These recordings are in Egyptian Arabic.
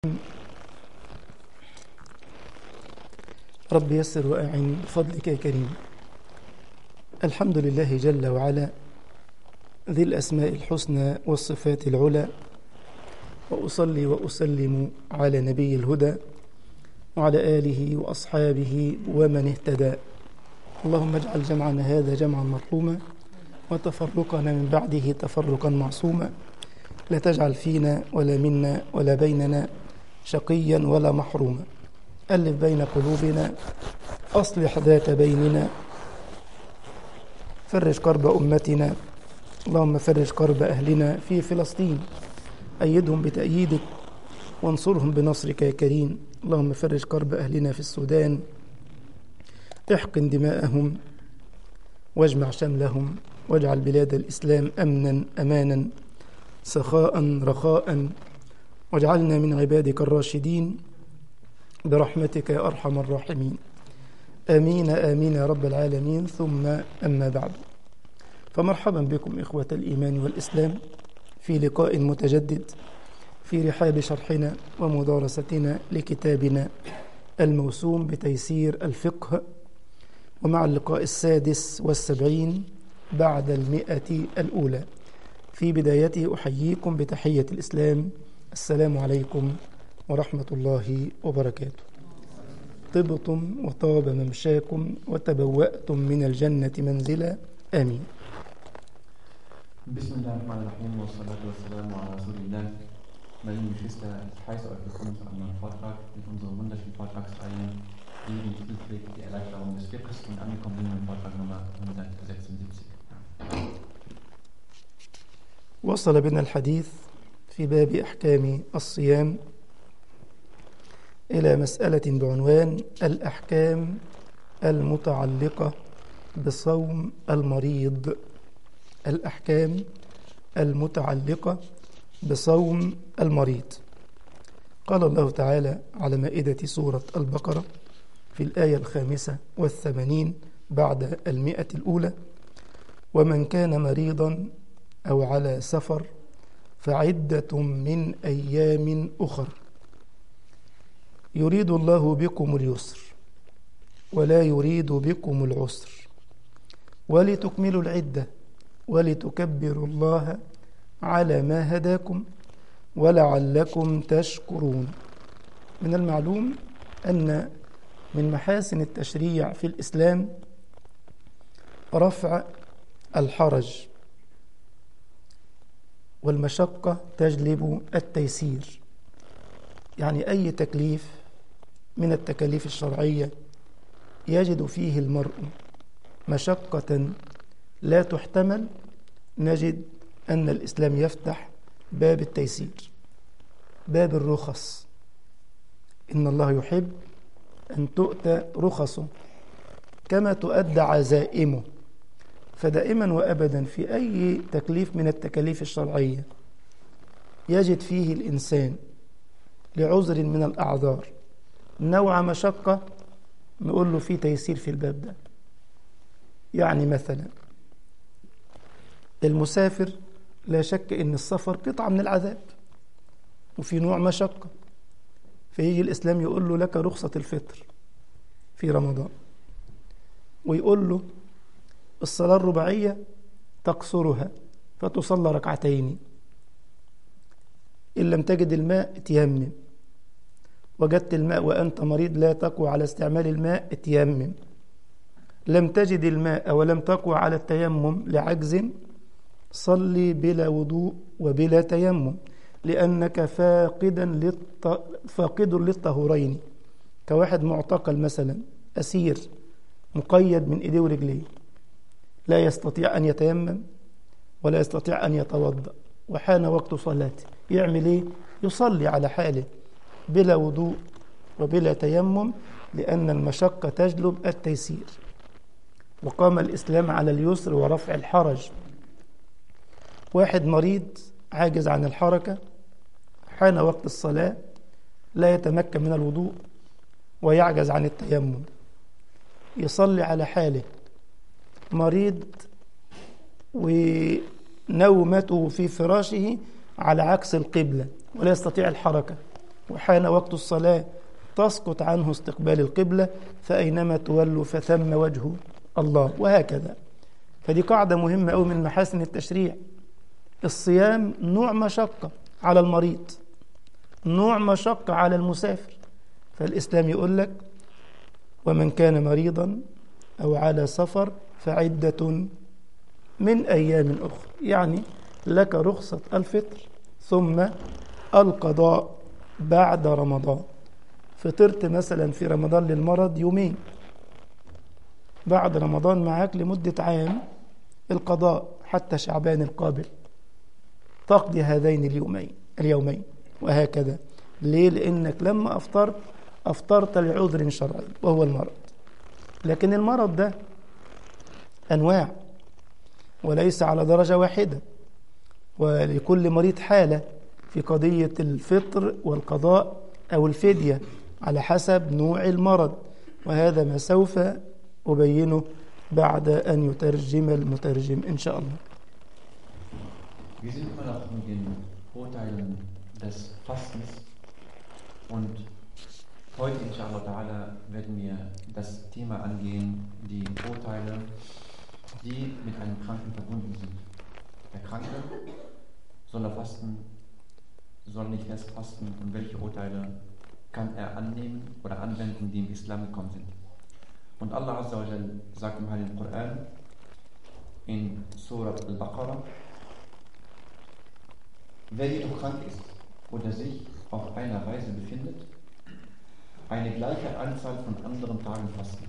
رب يسر وأعن بفضلك يا كريم الحمد لله جل وعلا ذي الأسماء الحسنى والصفات العلى وأصلي وأسلم على نبي الهدى وعلى آله وأصحابه ومن اهتدى اللهم اجعل جمعنا هذا جمعا مرحوما وتفرقنا من بعده تفرقا معصوما لا تجعل فينا ولا منا ولا بيننا شقيا ولا محروما ألف بين قلوبنا أصلح ذات بيننا فرج كرب أمتنا اللهم فرج كرب أهلنا في فلسطين أيدهم بتأييدك وانصرهم بنصرك يا كريم اللهم فرج كرب أهلنا في السودان احقن دماءهم واجمع شملهم واجعل بلاد الإسلام أمنا أمانا سخاء رخاء واجعلنا من عبادك الراشدين برحمتك يا أرحم الراحمين آمين آمين يا رب العالمين ثم أما بعد فمرحبا بكم إخوة الإيمان والإسلام في لقاء متجدد في رحاب شرحنا ومدارستنا لكتابنا الموسوم بتيسير الفقه ومع اللقاء السادس والسبعين بعد المئة الأولى في بدايته أحييكم بتحية الإسلام السلام عليكم ورحمة الله وبركاته طبتم وطاب ممشاكم وتبوأتم من الجنة منزلا آمين Bismillahirrahmanirrahim wa salatu wa salamu ala Rasulillah. Meine Geschwister, ich heiße euch willkommen zu einem neuen Vortrag in unserer wunderschönen Vortragsreihe Leben, Friedrich, die Erleichterung des Fiqhs und angekommen sind wir im Vortrag Nummer 176. وصل بنا الحديث في باب أحكام الصيام إلى مسألة بعنوان الأحكام المتعلقة بصوم المريض الأحكام المتعلقة بصوم المريض قال الله تعالى على مائدة سورة البقرة في الآية الخامسة والثمانين بعد المئة الأولى ومن كان مريضا أو على سفر فعدة من أيام أخر يريد الله بكم اليسر ولا يريد بكم العسر ولتكملوا العدة ولتكبروا الله على ما هداكم ولعلكم تشكرون من المعلوم أن من محاسن التشريع في الإسلام رفع الحرج والمشقة تجلب التيسير يعني أي تكليف من التكاليف الشرعية يجد فيه المرء مشقة لا تحتمل نجد أن الإسلام يفتح باب التيسير باب الرخص إن الله يحب أن تؤتى رخصه كما تؤدى عزائمه فدائما وأبدا في أي تكليف من التكاليف الشرعية يجد فيه الإنسان لعذر من الأعذار نوع مشقة نقول له في تيسير في الباب ده يعني مثلا المسافر لا شك ان السفر قطعة من العذاب وفي نوع مشقة فيجي الإسلام يقول له لك رخصة الفطر في رمضان ويقول له الصلاة الرباعية تقصرها فتصلى ركعتين إن لم تجد الماء تيمم وجدت الماء وأنت مريض لا تقوى على استعمال الماء تيمم لم تجد الماء ولم تقوى على التيمم لعجز صلي بلا وضوء وبلا تيمم لأنك فاقدا للط... فاقد للطهورين كواحد معتقل مثلا أسير مقيد من إيديه ورجليه لا يستطيع أن يتيمم ولا يستطيع أن يتوضأ وحان وقت صلاته يعمل إيه؟ يصلي على حاله بلا وضوء وبلا تيمم لأن المشقة تجلب التيسير وقام الإسلام على اليسر ورفع الحرج واحد مريض عاجز عن الحركة حان وقت الصلاة لا يتمكن من الوضوء ويعجز عن التيمم يصلي على حاله مريض ونومته في فراشه على عكس القبلة ولا يستطيع الحركة وحان وقت الصلاة تسقط عنه استقبال القبلة فأينما تولوا فثم وجه الله وهكذا فدي قاعدة مهمة أو من محاسن التشريع الصيام نوع مشقة على المريض نوع مشقة على المسافر فالإسلام يقول لك ومن كان مريضا أو على سفر فعدة من أيام أخرى يعني لك رخصة الفطر ثم القضاء بعد رمضان فطرت مثلا في رمضان للمرض يومين بعد رمضان معاك لمدة عام القضاء حتى شعبان القابل تقضي هذين اليومين اليومين وهكذا ليه لأنك لما أفطرت أفطرت لعذر شرعي وهو المرض لكن المرض ده أنواع وليس على درجة واحدة ولكل مريض حالة في قضية الفطر والقضاء أو الفدية على حسب نوع المرض وهذا ما سوف أبينه بعد أن يترجم المترجم إن شاء الله Wir sind immer noch in den Urteilen des Fastens und heute, inshallah ta'ala, werden wir das Thema angehen, die Urteile, die mit einem Kranken verbunden sind. Der Kranke soll er fasten, soll nicht erst fasten und welche Urteile kann er annehmen oder anwenden, die im Islam gekommen sind. Und Allah Azza wa Jal sagt im Heiligen Koran in Surat al-Baqarah, wer jedoch krank ist oder sich auf einer Reise befindet, eine gleiche Anzahl von anderen Tagen fasten.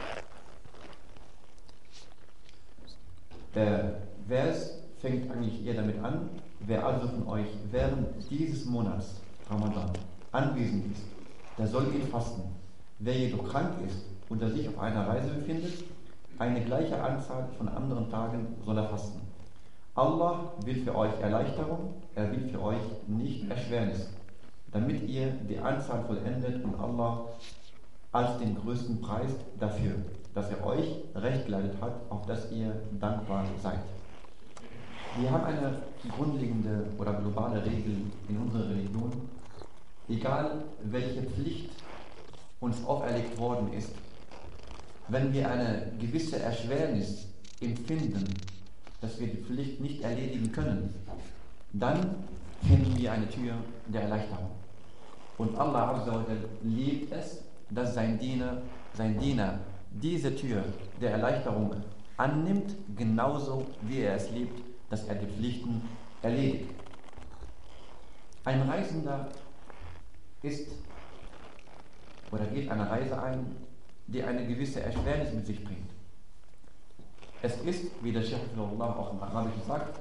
Der Vers fängt eigentlich eher damit an, wer also von euch während dieses Monats, Ramadan, anwesend ist, der soll ihn fasten. Wer jedoch krank ist oder sich auf einer Reise befindet, eine gleiche Anzahl von anderen Tagen soll er fasten. Allah will für euch Erleichterung, er will für euch nicht Erschwernis, damit ihr die Anzahl vollendet und Allah als den größten Preis dafür, dass er euch recht geleitet hat, auf das ihr dankbar seid. Wir haben eine grundlegende oder globale Regel in unserer Religion. Egal welche Pflicht uns auferlegt worden ist, wenn wir eine gewisse Erschwernis empfinden, dass wir die Pflicht nicht erledigen können, dann finden wir eine Tür der Erleichterung. Und Allah Azza liebt es, dass sein Diener, sein Diener diese Tür der Erleichterung annimmt, genauso wie er es liebt, dass er die Pflichten erledigt. Ein Reisender ist oder geht eine Reise ein, die eine gewisse Erschwernis mit sich bringt. Es ist, wie der Sheikh Allah auch im Arabischen sagt,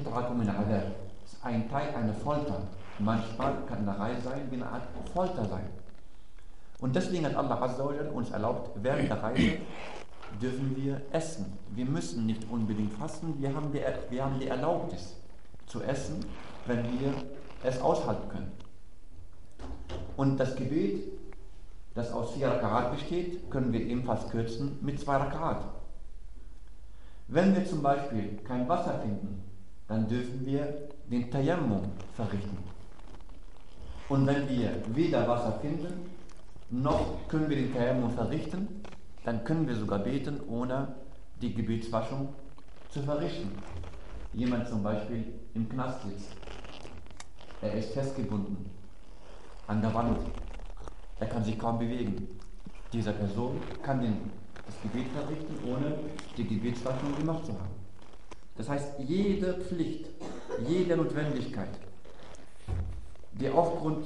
es ist ein Teil einer Folter. Manchmal kann eine Reise sein wie eine Art Folter sein. Und deswegen hat Allah Azza uns erlaubt, während der Reise dürfen wir essen. Wir müssen nicht unbedingt fasten, wir haben die, wir haben die Erlaubnis zu essen, wenn wir es aushalten können. Und das Gebet, das aus vier Rakat besteht, können wir ebenfalls kürzen mit zwei Rakat. Wenn wir zum Beispiel kein Wasser finden, dann dürfen wir den Tayammum verrichten. Und wenn wir weder Wasser finden, noch können wir den Tayammum verrichten, dann können wir sogar beten, ohne die Gebetswaschung zu verrichten. Jemand zum Beispiel im Knast sitzt, er ist festgebunden an der Wand, er kann sich kaum bewegen. Dieser Person kann den, das Gebet verrichten, ohne die Gebetswaschung gemacht zu haben. Das heißt, jede Pflicht, jede Notwendigkeit, die aufgrund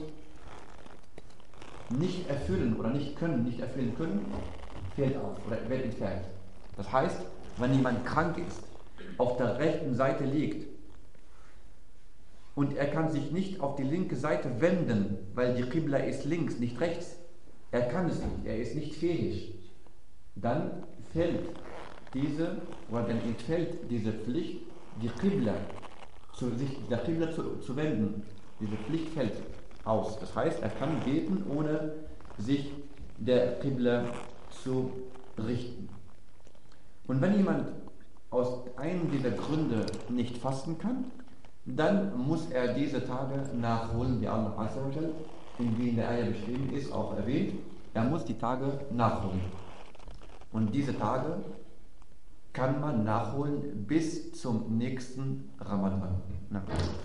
nicht erfüllen oder nicht können, nicht erfüllen können, fällt auf oder wird entfernt. Das heißt, wenn jemand krank ist, auf der rechten Seite liegt und er kann sich nicht auf die linke Seite wenden, weil die Qibla ist links, nicht rechts, er kann es nicht, er ist nicht fähig, dann fällt diese, oder dann entfällt diese Pflicht, die Qibla, zu, sich der Qibla zu, zu wenden. Diese Pflicht fällt aus. Das heißt, er kann beten, ohne sich der Qibla zu richten. Und wenn jemand aus einem dieser Gründe nicht fasten kann, dann muss er diese Tage nachholen, wie Allah wie in der Eier beschrieben ist, auch erwähnt, er muss die Tage nachholen. Und diese Tage kann man nachholen bis zum nächsten Ramadan. Na.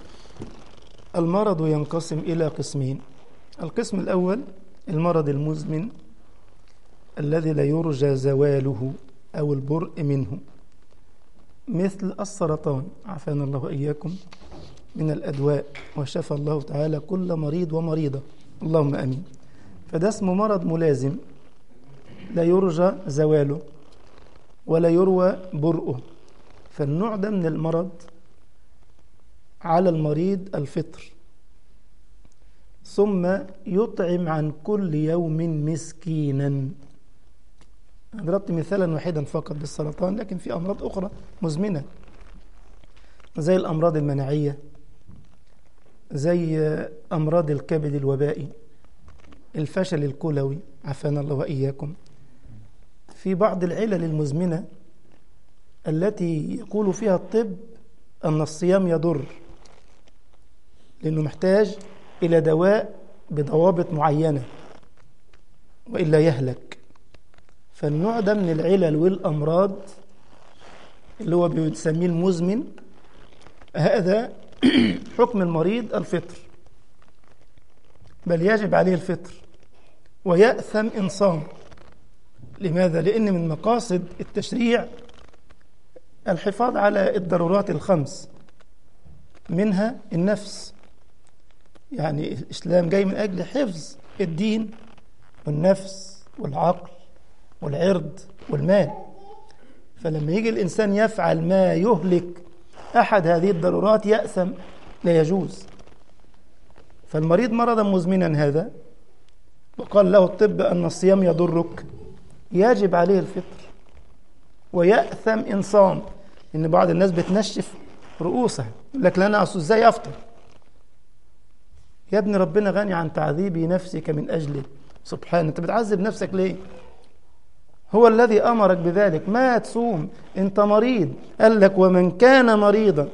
المرض ينقسم إلى قسمين القسم الأول المرض المزمن الذي لا يرجى زواله أو البرء منه مثل السرطان عافانا الله وإياكم من الأدواء وشفى الله تعالى كل مريض ومريضة اللهم أمين فده اسمه مرض ملازم لا يرجى زواله ولا يروى برؤه فالنوع ده من المرض على المريض الفطر ثم يطعم عن كل يوم مسكينا ضربت مثالا واحدا فقط بالسرطان لكن في أمراض أخرى مزمنة زي الأمراض المناعية زي أمراض الكبد الوبائي الفشل الكلوي عافانا الله وإياكم في بعض العلل المزمنة التي يقول فيها الطب أن الصيام يضر لأنه محتاج إلى دواء بضوابط معينة وإلا يهلك فالنوع ده من العلل والأمراض اللي هو بيسميه المزمن هذا حكم المريض الفطر بل يجب عليه الفطر ويأثم إن صام لماذا؟ لأن من مقاصد التشريع الحفاظ على الضرورات الخمس منها النفس يعني الإسلام جاي من أجل حفظ الدين والنفس والعقل والعرض والمال فلما يجي الإنسان يفعل ما يهلك أحد هذه الضرورات يأثم لا يجوز فالمريض مرضا مزمنا هذا وقال له الطب أن الصيام يضرك يجب عليه الفطر ويأثم إن صام إن بعض الناس بتنشف رؤوسها يقول لك لا أنا أصل إزاي أفطر يا ابن ربنا غني عن تعذيب نفسك من أجله سبحانه أنت بتعذب نفسك ليه هو الذي أمرك بذلك ما تصوم أنت مريض قال لك ومن كان مريضا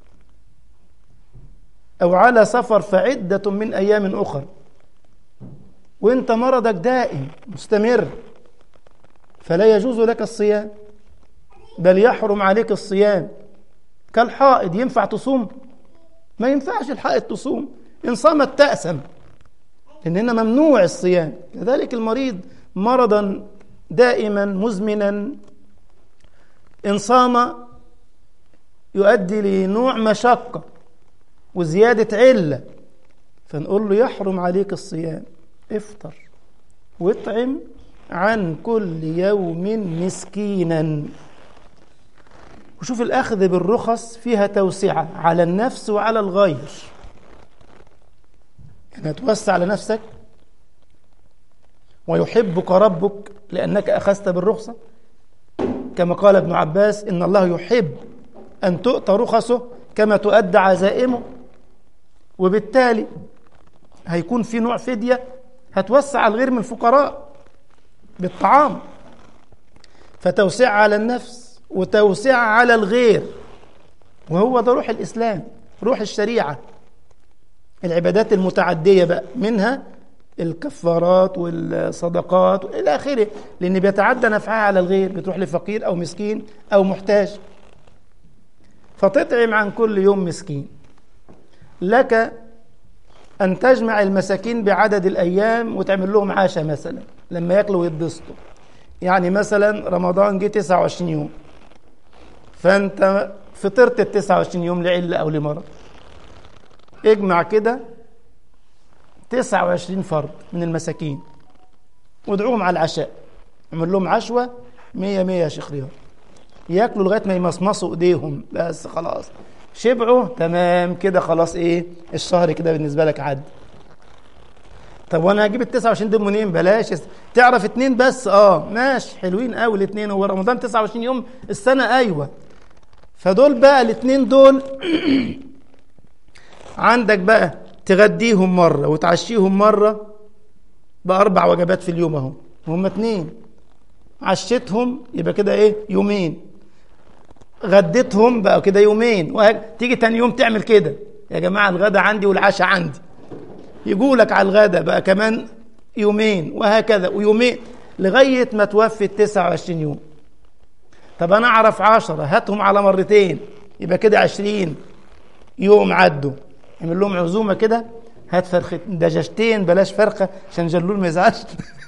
أو على سفر فعدة من أيام أخر وانت مرضك دائم مستمر فلا يجوز لك الصيام بل يحرم عليك الصيام كالحائض ينفع تصوم ما ينفعش الحائض تصوم إن صامت تأسم إننا ممنوع الصيام كذلك المريض مرضا دائما مزمنا إن صام يؤدي لنوع مشقة وزيادة علة فنقول له يحرم عليك الصيام افطر واطعم عن كل يوم مسكينا وشوف الأخذ بالرخص فيها توسعة على النفس وعلى الغير يعني توسع على نفسك ويحبك ربك لأنك أخذت بالرخصة كما قال ابن عباس إن الله يحب أن تؤتى رخصه كما تؤدى عزائمه وبالتالي هيكون في نوع فدية هتوسع على الغير من الفقراء بالطعام فتوسع على النفس وتوسع على الغير وهو ده روح الإسلام روح الشريعة العبادات المتعدية بقى منها الكفارات والصدقات إلى آخره لأن بيتعدى نفعها على الغير بتروح لفقير أو مسكين أو محتاج فتطعم عن كل يوم مسكين لك أن تجمع المساكين بعدد الأيام وتعمل لهم عشاء مثلا لما ياكلوا ويتبسطوا يعني مثلا رمضان جه 29 يوم فأنت فطرت ال 29 يوم لعلة أو لمرض اجمع كده 29 فرد من المساكين وادعوهم على العشاء اعمل لهم عشوة 100 100 يا شيخ رياض ياكلوا لغايه ما يمصمصوا ايديهم بس خلاص شبعوا تمام كده خلاص ايه الشهر كده بالنسبه لك عد طب وانا هجيب ال 29 دول منين بلاش تعرف اتنين بس اه ماشي حلوين قوي الاتنين هو رمضان 29 يوم السنه ايوه فدول بقى الاتنين دول عندك بقى تغديهم مره وتعشيهم مره باربع وجبات في اليوم اهو هم اتنين عشتهم يبقى كده ايه يومين غديتهم بقى كده يومين وتيجي تاني يوم تعمل كده يا جماعه الغدا عندي والعشاء عندي يقولك على الغداء بقى كمان يومين وهكذا ويومين لغاية ما توفي التسعة وعشرين يوم طب أنا أعرف عشرة هاتهم على مرتين يبقى كده عشرين يوم عدوا اعمل لهم عزومة كده هات فرخة دجاجتين بلاش فرخة عشان جلول ما يزعلش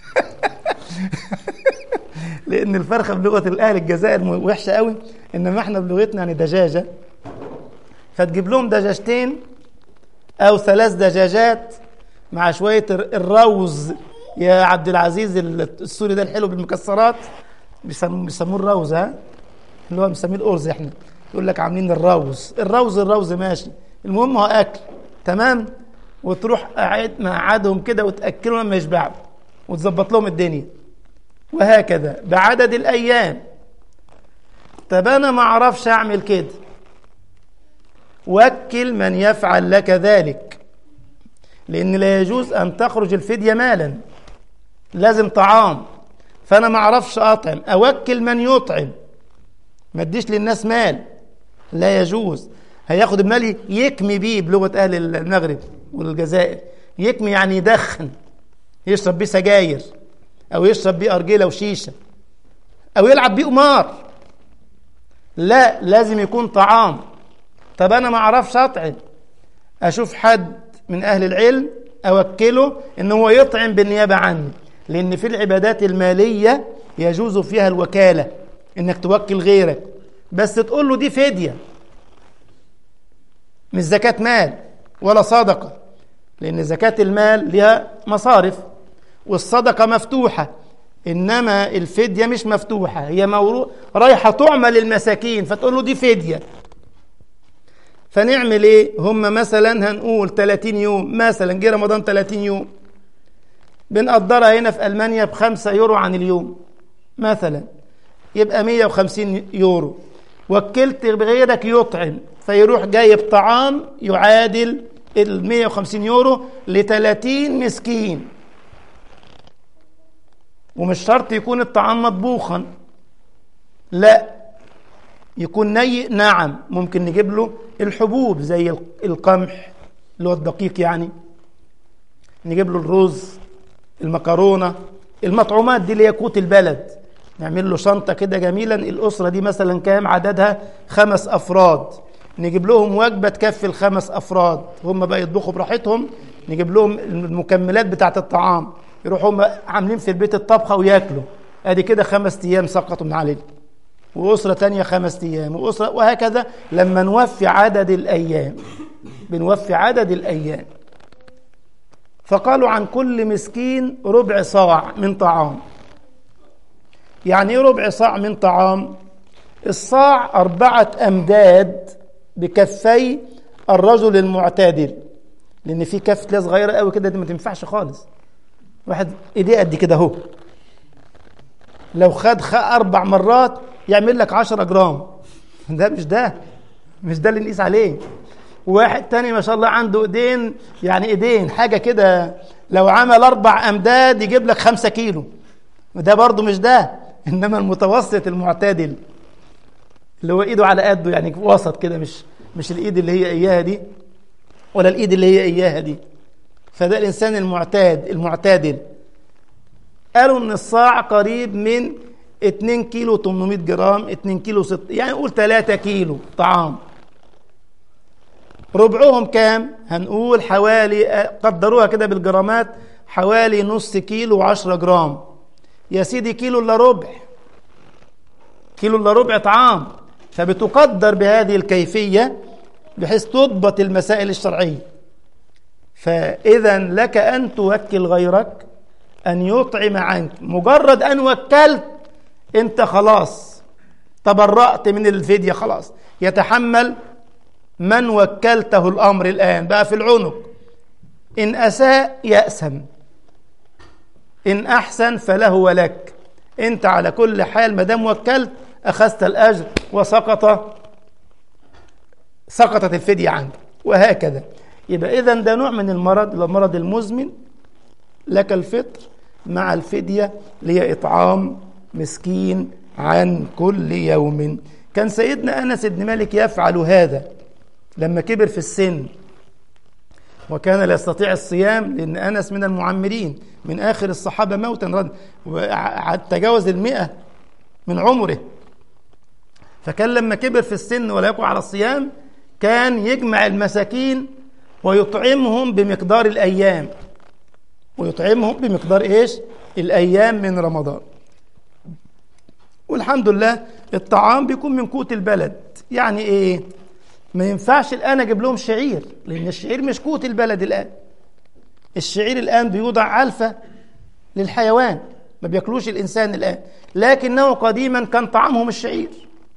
لأن الفرخة بلغة الأهل الجزائر وحشة قوي إنما إحنا بلغتنا يعني دجاجة فتجيب لهم دجاجتين أو ثلاث دجاجات مع شوية الروز يا عبد العزيز السوري ده الحلو بالمكسرات بيسموه بيسموه الروز ها اللي هو بنسميه الأرز احنا يقول لك عاملين الروز الروز الروز ماشي المهم هو أكل تمام وتروح قاعد مقعدهم كده وتأكلهم لما يشبعوا وتظبط لهم الدنيا وهكذا بعدد الأيام طب أنا ما أعرفش أعمل كده وكل من يفعل لك ذلك لأن لا يجوز أن تخرج الفدية مالا لازم طعام فأنا ما أعرفش أطعم أوكل من يطعم ما اديش للناس مال لا يجوز هياخد المال يكمي بيه بلغة أهل المغرب والجزائر يكمي يعني يدخن يشرب بيه سجاير أو يشرب بيه أرجيلة وشيشة أو يلعب بيه قمار لا لازم يكون طعام طب أنا ما أعرفش أطعم أشوف حد من أهل العلم أوكله إن هو يطعم بالنيابة عني لأن في العبادات المالية يجوز فيها الوكالة إنك توكل غيرك بس تقول له دي فدية مش زكاة مال ولا صدقة لأن زكاة المال لها مصارف والصدقة مفتوحة إنما الفدية مش مفتوحة هي مورو... رايحة تعمل للمساكين فتقول له دي فدية فنعمل ايه هم مثلا هنقول 30 يوم مثلا جه رمضان 30 يوم بنقدرها هنا في ألمانيا بخمسة يورو عن اليوم مثلا يبقى 150 يورو وكلت بغيرك يطعم فيروح جايب طعام يعادل ال 150 يورو ل 30 مسكين ومش شرط يكون الطعام مطبوخا لا يكون ني نعم ممكن نجيب له الحبوب زي القمح اللي هو الدقيق يعني نجيب له الرز المكرونة المطعومات دي اللي هي قوت البلد نعمل له شنطة كده جميلا الأسرة دي مثلا كام عددها خمس أفراد نجيب لهم وجبة تكفي الخمس أفراد هم بقى يطبخوا براحتهم نجيب لهم المكملات بتاعة الطعام يروحوا هم عاملين في البيت الطبخة وياكلوا ادي كده خمس ايام سقطوا من علينا وأسرة تانية خمس أيام وأسرة وهكذا لما نوفي عدد الأيام بنوفي عدد الأيام فقالوا عن كل مسكين ربع صاع من طعام يعني ايه ربع صاع من طعام الصاع أربعة أمداد بكفي الرجل المعتدل لأن في كف تلاقي صغيرة قوي كده دي ما تنفعش خالص واحد ايديه قد كده اهو لو خد خ أربع مرات يعمل لك 10 جرام ده مش ده مش ده اللي نقيس عليه واحد تاني ما شاء الله عنده ايدين يعني ايدين حاجة كده لو عمل اربع امداد يجيب لك خمسة كيلو وده برضه مش ده انما المتوسط المعتدل اللي هو ايده على قده يعني وسط كده مش مش الايد اللي هي اياها دي ولا الايد اللي هي اياها دي فده الانسان المعتاد المعتدل قالوا ان الصاع قريب من 2 كيلو 800 جرام 2 كيلو 6 يعني نقول 3 كيلو طعام ربعهم كام هنقول حوالي قدروها كده بالجرامات حوالي نص كيلو و10 جرام يا سيدي كيلو الا ربع كيلو الا ربع طعام فبتقدر بهذه الكيفية بحيث تضبط المسائل الشرعية فإذا لك أن توكل غيرك أن يطعم عنك مجرد أن وكلت أنت خلاص تبرأت من الفدية خلاص يتحمل من وكلته الأمر الآن بقى في العنق إن أساء يأسم إن أحسن فله ولك أنت على كل حال ما دام وكلت أخذت الأجر وسقط سقطت الفدية عنك وهكذا يبقى إذا ده نوع من المرض المرض المزمن لك الفطر مع الفدية لهي إطعام مسكين عن كل يوم كان سيدنا أنس بن مالك يفعل هذا لما كبر في السن وكان لا يستطيع الصيام لأن أنس من المعمرين من آخر الصحابة موتا رد تجاوز المئة من عمره فكان لما كبر في السن ولا يقوى على الصيام كان يجمع المساكين ويطعمهم بمقدار الأيام ويطعمهم بمقدار إيش الأيام من رمضان والحمد لله الطعام بيكون من قوت البلد يعني إيه ما ينفعش الآن أجيب لهم شعير لأن الشعير مش قوت البلد الآن الشعير الآن بيوضع علفة للحيوان ما بياكلوش الإنسان الآن لكنه قديما كان طعامهم الشعير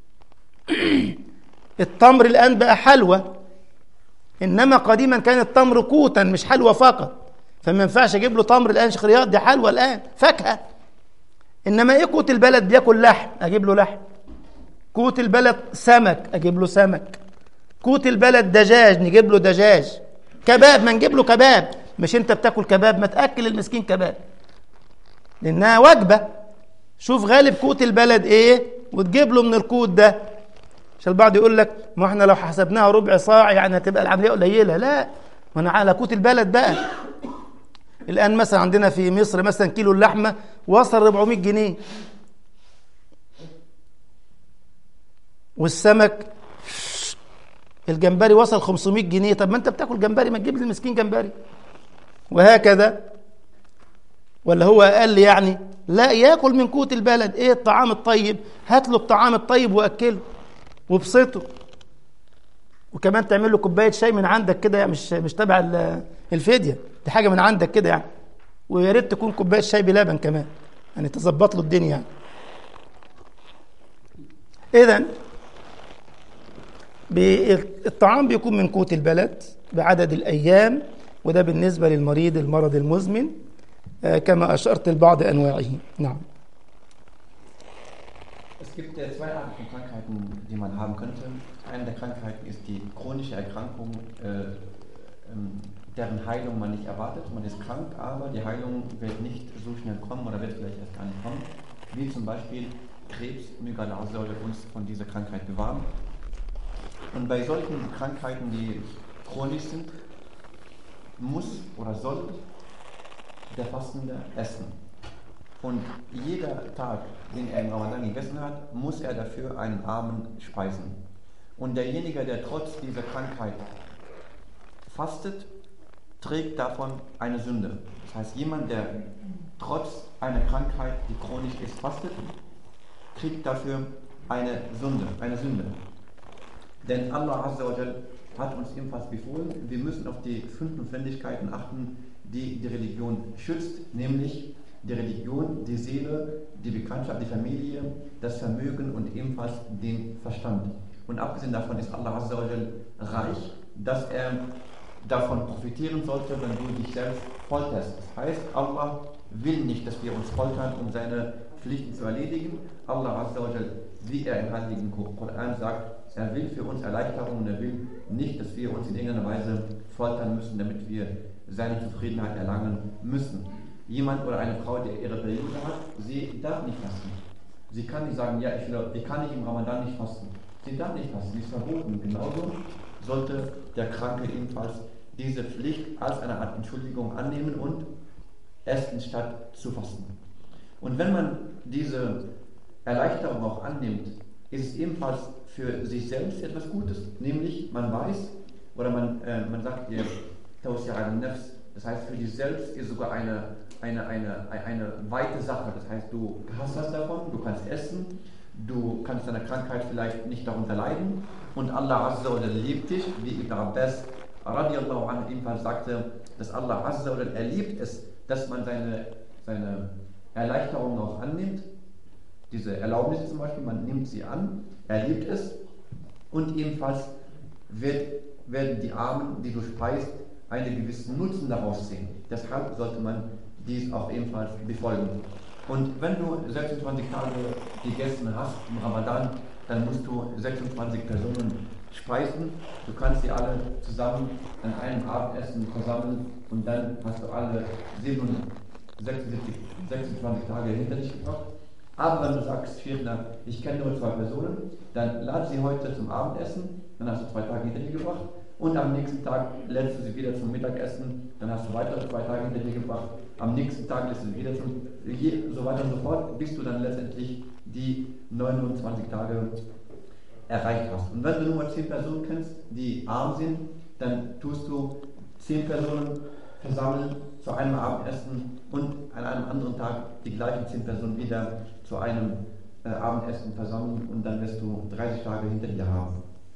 التمر الآن بقى حلوى إنما قديما كان التمر قوتا مش حلوى فقط فما ينفعش أجيب له تمر الآن شيخ رياض دي حلوى الآن فاكهة إنما إيه قوت البلد بياكل لحم أجيب له لحم قوت البلد سمك أجيب له سمك قوت البلد دجاج نجيب له دجاج كباب ما نجيب له كباب مش انت بتاكل كباب ما تاكل المسكين كباب لانها وجبه شوف غالب قوت البلد ايه وتجيب له من القوت ده عشان البعض يقول لك ما احنا لو حسبناها ربع صاع يعني هتبقى العمليه قليله لا ما انا على قوت البلد بقى الان مثلا عندنا في مصر مثلا كيلو اللحمه وصل 400 جنيه والسمك الجمبري وصل 500 جنيه طب ما انت بتاكل جمبري ما تجيب لي المسكين جمبري وهكذا ولا هو اقل يعني لا ياكل من قوت البلد ايه الطعام الطيب هات له الطعام الطيب واكله وابسطه وكمان تعمل له كوبايه شاي من عندك كده يعني مش مش تبع الفديه دي حاجه من عندك كده يعني ويا ريت تكون كوبايه شاي بلبن كمان يعني تظبط له الدنيا يعني اذا الطعام بيكون من قوت البلد بعدد الأيام وده بالنسبة للمريض المرض المزمن كما أشرت لبعض أنواعه نعم Es gibt äh, zwei Arten von Krankheiten, die man haben könnte. Eine der Krankheiten ist die chronische Erkrankung, äh, ähm, deren Heilung man nicht erwartet. Man ist krank, aber die Heilung wird nicht so schnell kommen oder wird vielleicht erst gar nicht kommen. Wie zum Beispiel Krebs, Möge Allah uns von dieser Krankheit bewahren. Und bei solchen Krankheiten, die chronisch sind, muss oder soll der Fastende essen. Und jeder Tag, den er im Ramadan gegessen hat, muss er dafür einen Armen speisen. Und derjenige, der trotz dieser Krankheit fastet, trägt davon eine Sünde. Das heißt, jemand, der trotz einer Krankheit, die chronisch ist, fastet, kriegt dafür eine Sünde, eine Sünde. Denn Allah Azza wa Jal hat uns ebenfalls befohlen, wir müssen auf die fünf Notwendigkeiten achten, die die Religion schützt, nämlich die Religion, die Seele, die Bekanntschaft, die Familie, das Vermögen und ebenfalls den Verstand. Und abgesehen davon ist Allah Azza wa Jal reich, dass er davon profitieren sollte, wenn du dich selbst folterst. Das heißt, Allah will nicht, dass wir uns foltern, um seine Pflichten zu erledigen. Allah Azza wa Jal, wie er im Heiligen Koran sagt, er will für uns Erleichterung und er will nicht, dass wir uns in irgendeiner Weise foltern müssen, damit wir seine Zufriedenheit erlangen müssen. Jemand oder eine Frau, die ihre Periode hat, sie darf nicht fasten. Sie kann nicht sagen, ja, ich, will, ich kann nicht im Ramadan nicht fasten. Sie darf nicht fasten, sie ist verboten. Genauso sollte der Kranke ebenfalls diese Pflicht als eine Art Entschuldigung annehmen und essen statt zu fasten. Und wenn man diese Erleichterung auch annimmt, ist es ebenfalls für sich selbst etwas Gutes, nämlich man weiß oder man, äh, man sagt ihr Nefs, das heißt für dich selbst ist sogar eine, eine, eine, eine weite Sache, das heißt du hast was davon, du kannst essen, du kannst deine Krankheit vielleicht nicht darunter leiden und Allah Azza wa liebt dich, wie Ibn Abbas radiallahu anhu ebenfalls sagte, dass Allah Azza wa erliebt es, dass man seine, seine Erleichterung auch annimmt diese Erlaubnisse zum Beispiel, man nimmt sie an, er liebt es und ebenfalls wird, werden die Armen, die du speist, einen gewissen Nutzen daraus sehen. Deshalb sollte man dies auch ebenfalls befolgen. Und wenn du 26 Tage gegessen hast im Ramadan, dann musst du 26 Personen speisen. Du kannst sie alle zusammen an einem Abendessen versammeln und dann hast du alle 76, 26 Tage hinter dich gebracht. Aber wenn du sagst, Schirner, ich kenne nur zwei Personen, dann lade sie heute zum Abendessen, dann hast du zwei Tage hinter dir gebracht Und am nächsten Tag lädst du sie wieder zum Mittagessen, dann hast du weitere zwei Tage hinter dir gebracht. Am nächsten Tag lädst du sie wieder zum, je, so weiter und so fort, bis du dann letztendlich die 29 Tage erreicht hast. Und wenn du nur 10 Personen kennst, die arm sind, dann tust du 10 Personen versammeln zu einem Abendessen und an einem anderen Tag die gleichen 10 Personen wieder zu einem äh, Abendessen versammeln und dann wirst du 30 Tage hinter dir haben.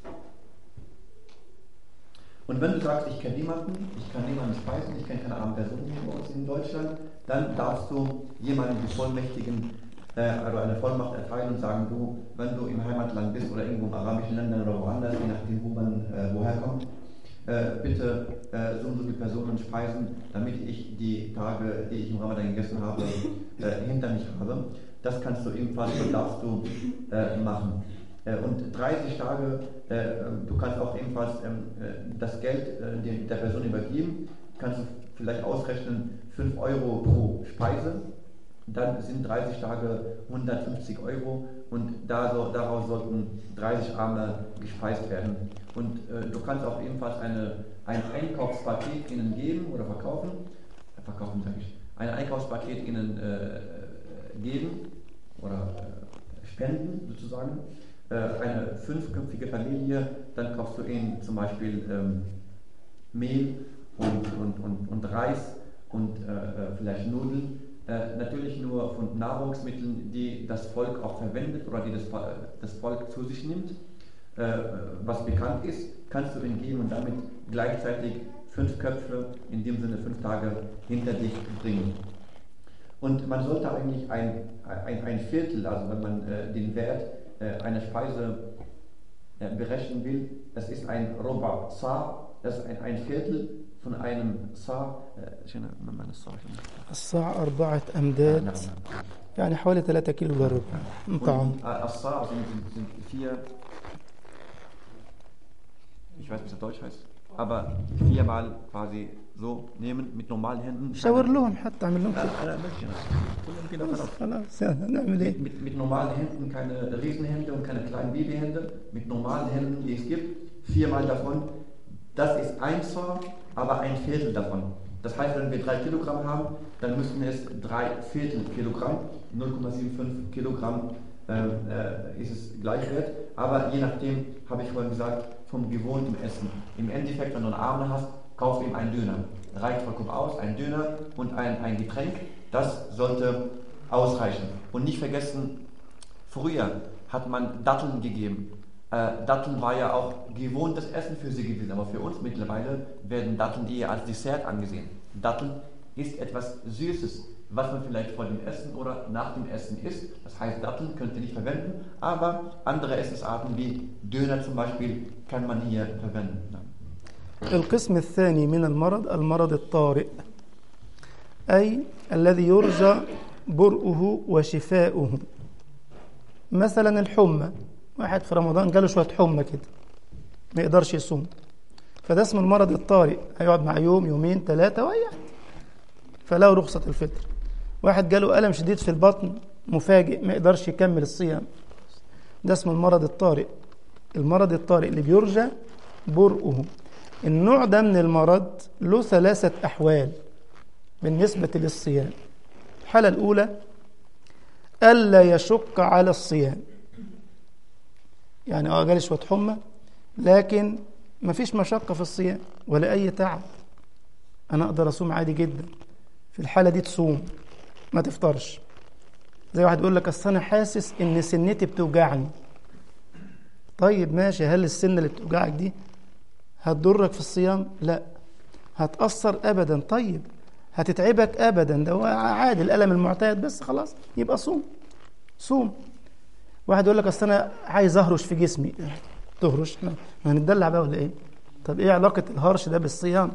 Und wenn du sagst, ich kenne niemanden, ich kann niemanden speisen, ich kenne keine armen Personen hier bei uns in Deutschland, dann darfst du jemanden bevollmächtigen äh, oder eine Vollmacht erteilen und sagen, du, wenn du im Heimatland bist oder irgendwo in arabischen Ländern oder woanders, je nachdem, wo man äh, woher kommt, äh, bitte äh, so und so viele Personen speisen, damit ich die Tage, die ich im Ramadan gegessen habe, äh, hinter mich habe. Das kannst du ebenfalls, das darfst du äh, machen. Äh, und 30 Tage, äh, du kannst auch ebenfalls ähm, das Geld der Person übergeben, kannst du vielleicht ausrechnen 5 Euro pro Speise, dann sind 30 Tage 150 Euro und da so, daraus sollten 30 Arme gespeist werden. Und äh, du kannst auch ebenfalls eine, ein Einkaufspaket ihnen geben oder verkaufen, äh, verkaufen sage ich, ein Einkaufspaket ihnen äh, geben oder äh, spenden sozusagen. Äh, eine fünfköpfige Familie, dann kaufst du ihnen zum Beispiel ähm, Mehl und, und, und, und Reis und äh, vielleicht Nudeln äh, natürlich nur von Nahrungsmitteln, die das Volk auch verwendet oder die das, das Volk zu sich nimmt, äh, was bekannt ist, kannst du ihnen geben und damit gleichzeitig fünf Köpfe, in dem Sinne fünf Tage hinter dich bringen. Und man sollte eigentlich ein, ein, ein Viertel, also wenn man äh, den Wert äh, einer Speise äh, berechnen will, das ist ein Roba Sa, das ist ein, ein Viertel von einem Sa, شنو معنى الصاع الصاع أربعة أمداد نعم نعم يعني حوالي 3 كيلو إلا ربع طعام Und, äh, As-Sa sind, sind, sind vier, ich weiß nicht, was das Deutsch heißt, aber viermal quasi so nehmen mit normalen Händen. شاور لهم حتى اعمل لهم كده. Äh, äh, möchte ich nicht. Kulhum kida خلاص khalas. خلاص يعني نعمل ايه Mit, mit normalen Händen, keine Riesenhände und keine kleinen Babyhände, mit normalen Händen, die es gibt, viermal davon. Das ist ein Saw, aber ein Viertel davon. Das heißt, wenn wir drei Kilogramm haben, dann müssten es drei Viertel Kilogramm, 0,75 Kilogramm ähm, äh, ist es Gleichwert. Aber je nachdem, habe ich vorhin gesagt, vom gewohnten Essen. Im Endeffekt, wenn du einen Abend hast, kauf ihm einen Döner. Reicht vollkommen aus, ein Döner und ein, ein Getränk. Das sollte ausreichen. Und nicht vergessen, früher hat man Datteln gegeben. Äh, Datteln war ja auch gewohntes Essen für sie gewesen, aber für uns mittlerweile werden Datteln eher als Dessert angesehen. Datteln ist etwas Süßes, was man vielleicht vor dem Essen oder nach dem Essen isst. Das heißt, Datteln könnt ihr nicht verwenden, aber andere Essensarten wie Döner zum Beispiel kann man hier verwenden. القسم الثاني من المرض المرض الطارئ أي الذي يرجى برؤه وشفاؤه مثلا الحمى واحد في رمضان جاله شوية حمى كده ما يقدرش يصوم فده اسمه المرض الطارئ هيقعد مع يوم يومين ثلاثة ويعد فله رخصة الفطر واحد جاله ألم شديد في البطن مفاجئ ما يقدرش يكمل الصيام ده اسمه المرض الطارئ المرض الطارئ اللي بيرجى برؤه النوع ده من المرض له ثلاثة أحوال بالنسبة للصيام الحالة الأولى ألا يشق على الصيام يعني اه جالي شوية حمى لكن مفيش مشقة في الصيام ولا أي تعب أنا أقدر أصوم عادي جدا في الحالة دي تصوم ما تفطرش زي واحد يقول لك أصل أنا حاسس إن سنتي بتوجعني طيب ماشي هل السنة اللي بتوجعك دي هتضرك في الصيام؟ لا هتأثر أبدا طيب هتتعبك أبدا ده هو عادي الألم المعتاد بس خلاص يبقى صوم صوم واحد يقول لك أصل أنا عايز أهرش في جسمي تهرش ما هنتدلع بقى ولا إيه؟ طب إيه علاقة الهرش ده بالصيام؟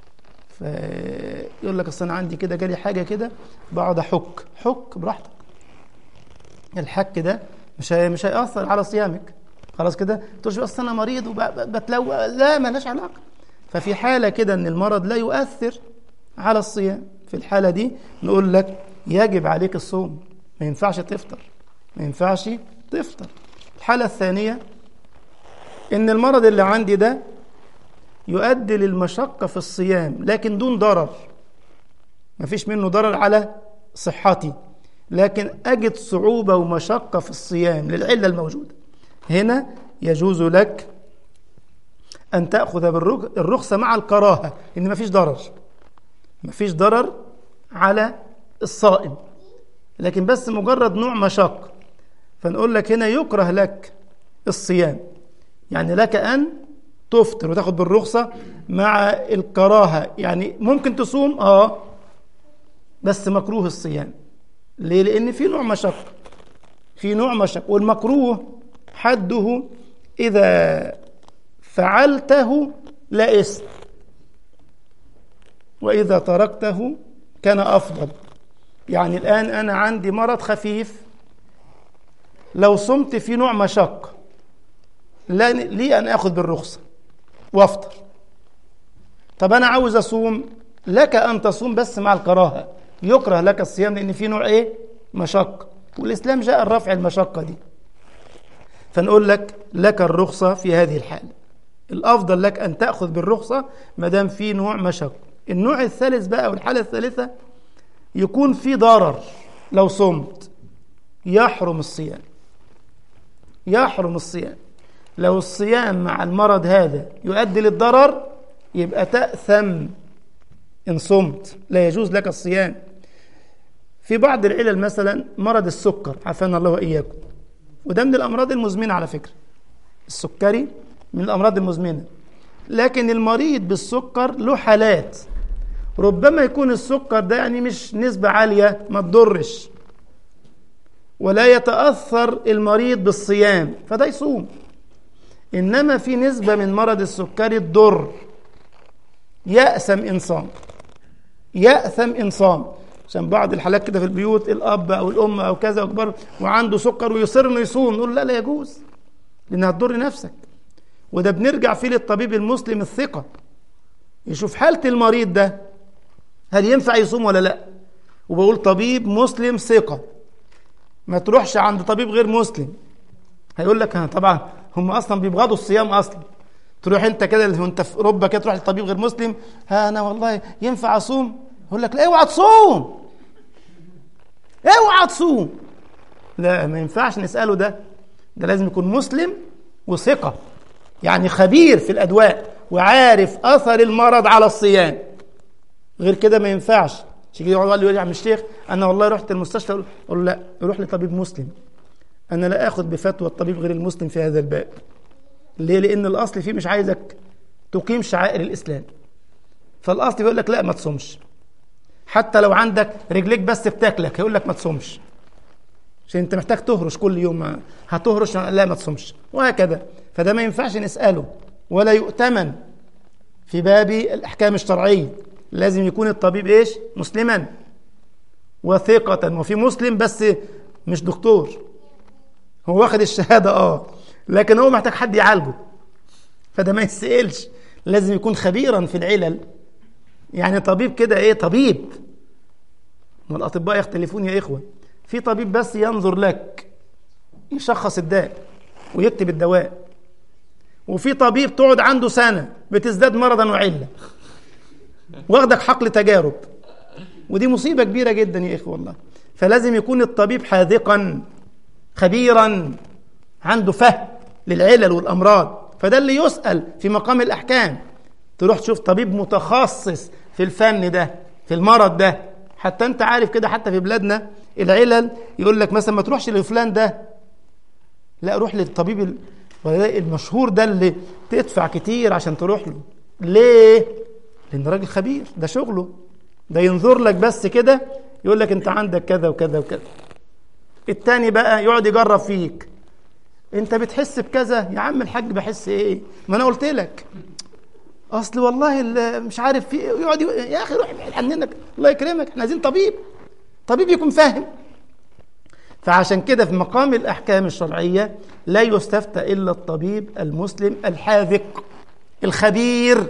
فيقول لك أصل أنا عندي كده جالي حاجة كده بقعد أحك حك براحتك الحك ده مش هي مش هيأثر على صيامك خلاص كده تقولش اصل انا مريض وبتلوى لا مالهاش علاقه ففي حاله كده ان المرض لا يؤثر على الصيام في الحاله دي نقول لك يجب عليك الصوم ما ينفعش تفطر ما ينفعش تفطر الحاله الثانيه ان المرض اللي عندي ده يؤدي للمشقة في الصيام لكن دون ضرر ما فيش منه ضرر على صحتي لكن أجد صعوبة ومشقة في الصيام للعلة الموجودة هنا يجوز لك أن تأخذ بالرخصة مع الكراهة إن ما فيش ضرر ما فيش ضرر على الصائم لكن بس مجرد نوع مشقة فنقول لك هنا يكره لك الصيام يعني لك أن تفطر وتاخد بالرخصة مع الكراهة يعني ممكن تصوم آه بس مكروه الصيام ليه؟ لأن في نوع مشقة في نوع مشقة والمكروه حده إذا فعلته لا إثم وإذا تركته كان أفضل يعني الآن أنا عندي مرض خفيف لو صمت في نوع مشقة لا لي أن أخذ بالرخصة وافطر طب أنا عاوز أصوم لك أن تصوم بس مع الكراهة يكره لك الصيام لأن في نوع إيه مشقة والإسلام جاء الرفع المشقة دي فنقول لك لك الرخصة في هذه الحالة الأفضل لك أن تأخذ بالرخصة ما دام في نوع مشقة النوع الثالث بقى والحالة الثالثة يكون في ضرر لو صمت يحرم الصيام يحرم الصيام لو الصيام مع المرض هذا يؤدي للضرر يبقى تأثم إن صمت لا يجوز لك الصيام في بعض العلل مثلا مرض السكر عافانا الله وإياكم وده من الأمراض المزمنة على فكرة السكري من الأمراض المزمنة لكن المريض بالسكر له حالات ربما يكون السكر ده يعني مش نسبة عالية ما تضرش ولا يتأثر المريض بالصيام فده يصوم إنما في نسبة من مرض السكري تضر يأثم إن صام يأثم إن صام عشان بعض الحالات كده في البيوت الأب أو الأم أو كذا أكبر وعنده سكر ويصر إنه يصوم نقول لا لا يجوز لأنها تضر نفسك وده بنرجع فيه للطبيب المسلم الثقة يشوف حالة المريض ده هل ينفع يصوم ولا لا وبقول طبيب مسلم ثقة ما تروحش عند طبيب غير مسلم هيقول لك طبعا هم اصلا بيبغضوا الصيام اصلا تروح انت كده وانت في اوروبا كده تروح لطبيب غير مسلم ها انا والله ينفع اصوم يقول لك لا اوعى تصوم اوعى تصوم لا ما ينفعش نساله ده ده لازم يكون مسلم وثقه يعني خبير في الادواء وعارف اثر المرض على الصيام غير كده ما ينفعش يجي يقعد يقول لي يا عم الشيخ انا والله رحت المستشفى اقول له لا روح لطبيب مسلم انا لا اخذ بفتوى الطبيب غير المسلم في هذا الباب ليه لان الاصل فيه مش عايزك تقيم شعائر الاسلام فالاصل بيقول لك لا ما تصومش حتى لو عندك رجليك بس بتاكلك هيقول لك ما تصومش عشان انت محتاج تهرش كل يوم هتهرش لا ما تصومش وهكذا فده ما ينفعش نساله ولا يؤتمن في باب الاحكام الشرعيه لازم يكون الطبيب ايش مسلما وثقة وفي مسلم بس مش دكتور هو واخد الشهادة اه لكن هو محتاج حد يعالجه فده ما يسألش لازم يكون خبيرا في العلل يعني طبيب كده ايه طبيب والأطباء يختلفون يا إخوة في طبيب بس ينظر لك يشخص الداء ويكتب الدواء وفي طبيب تقعد عنده سنة بتزداد مرضا وعلة واخدك حقل تجارب ودي مصيبة كبيرة جدا يا إخوة والله فلازم يكون الطبيب حاذقا خبيرا عنده فهم للعلل والأمراض فده اللي يسأل في مقام الأحكام تروح تشوف طبيب متخصص في الفن ده في المرض ده حتى انت عارف كده حتى في بلادنا العلل يقول لك مثلا ما تروحش لفلان ده لا روح للطبيب المشهور ده اللي تدفع كتير عشان تروح له ليه لان راجل خبير ده شغله ده ينظر لك بس كده يقول لك انت عندك كذا وكذا وكذا التاني بقى يقعد يجرب فيك انت بتحس بكذا يا عم الحاج بحس ايه ما انا قلت لك اصل والله مش عارف في يقعد يا اخي روح حننك الله يكرمك احنا عايزين طبيب طبيب يكون فاهم فعشان كده في مقام الاحكام الشرعيه لا يستفتى الا الطبيب المسلم الحاذق الخبير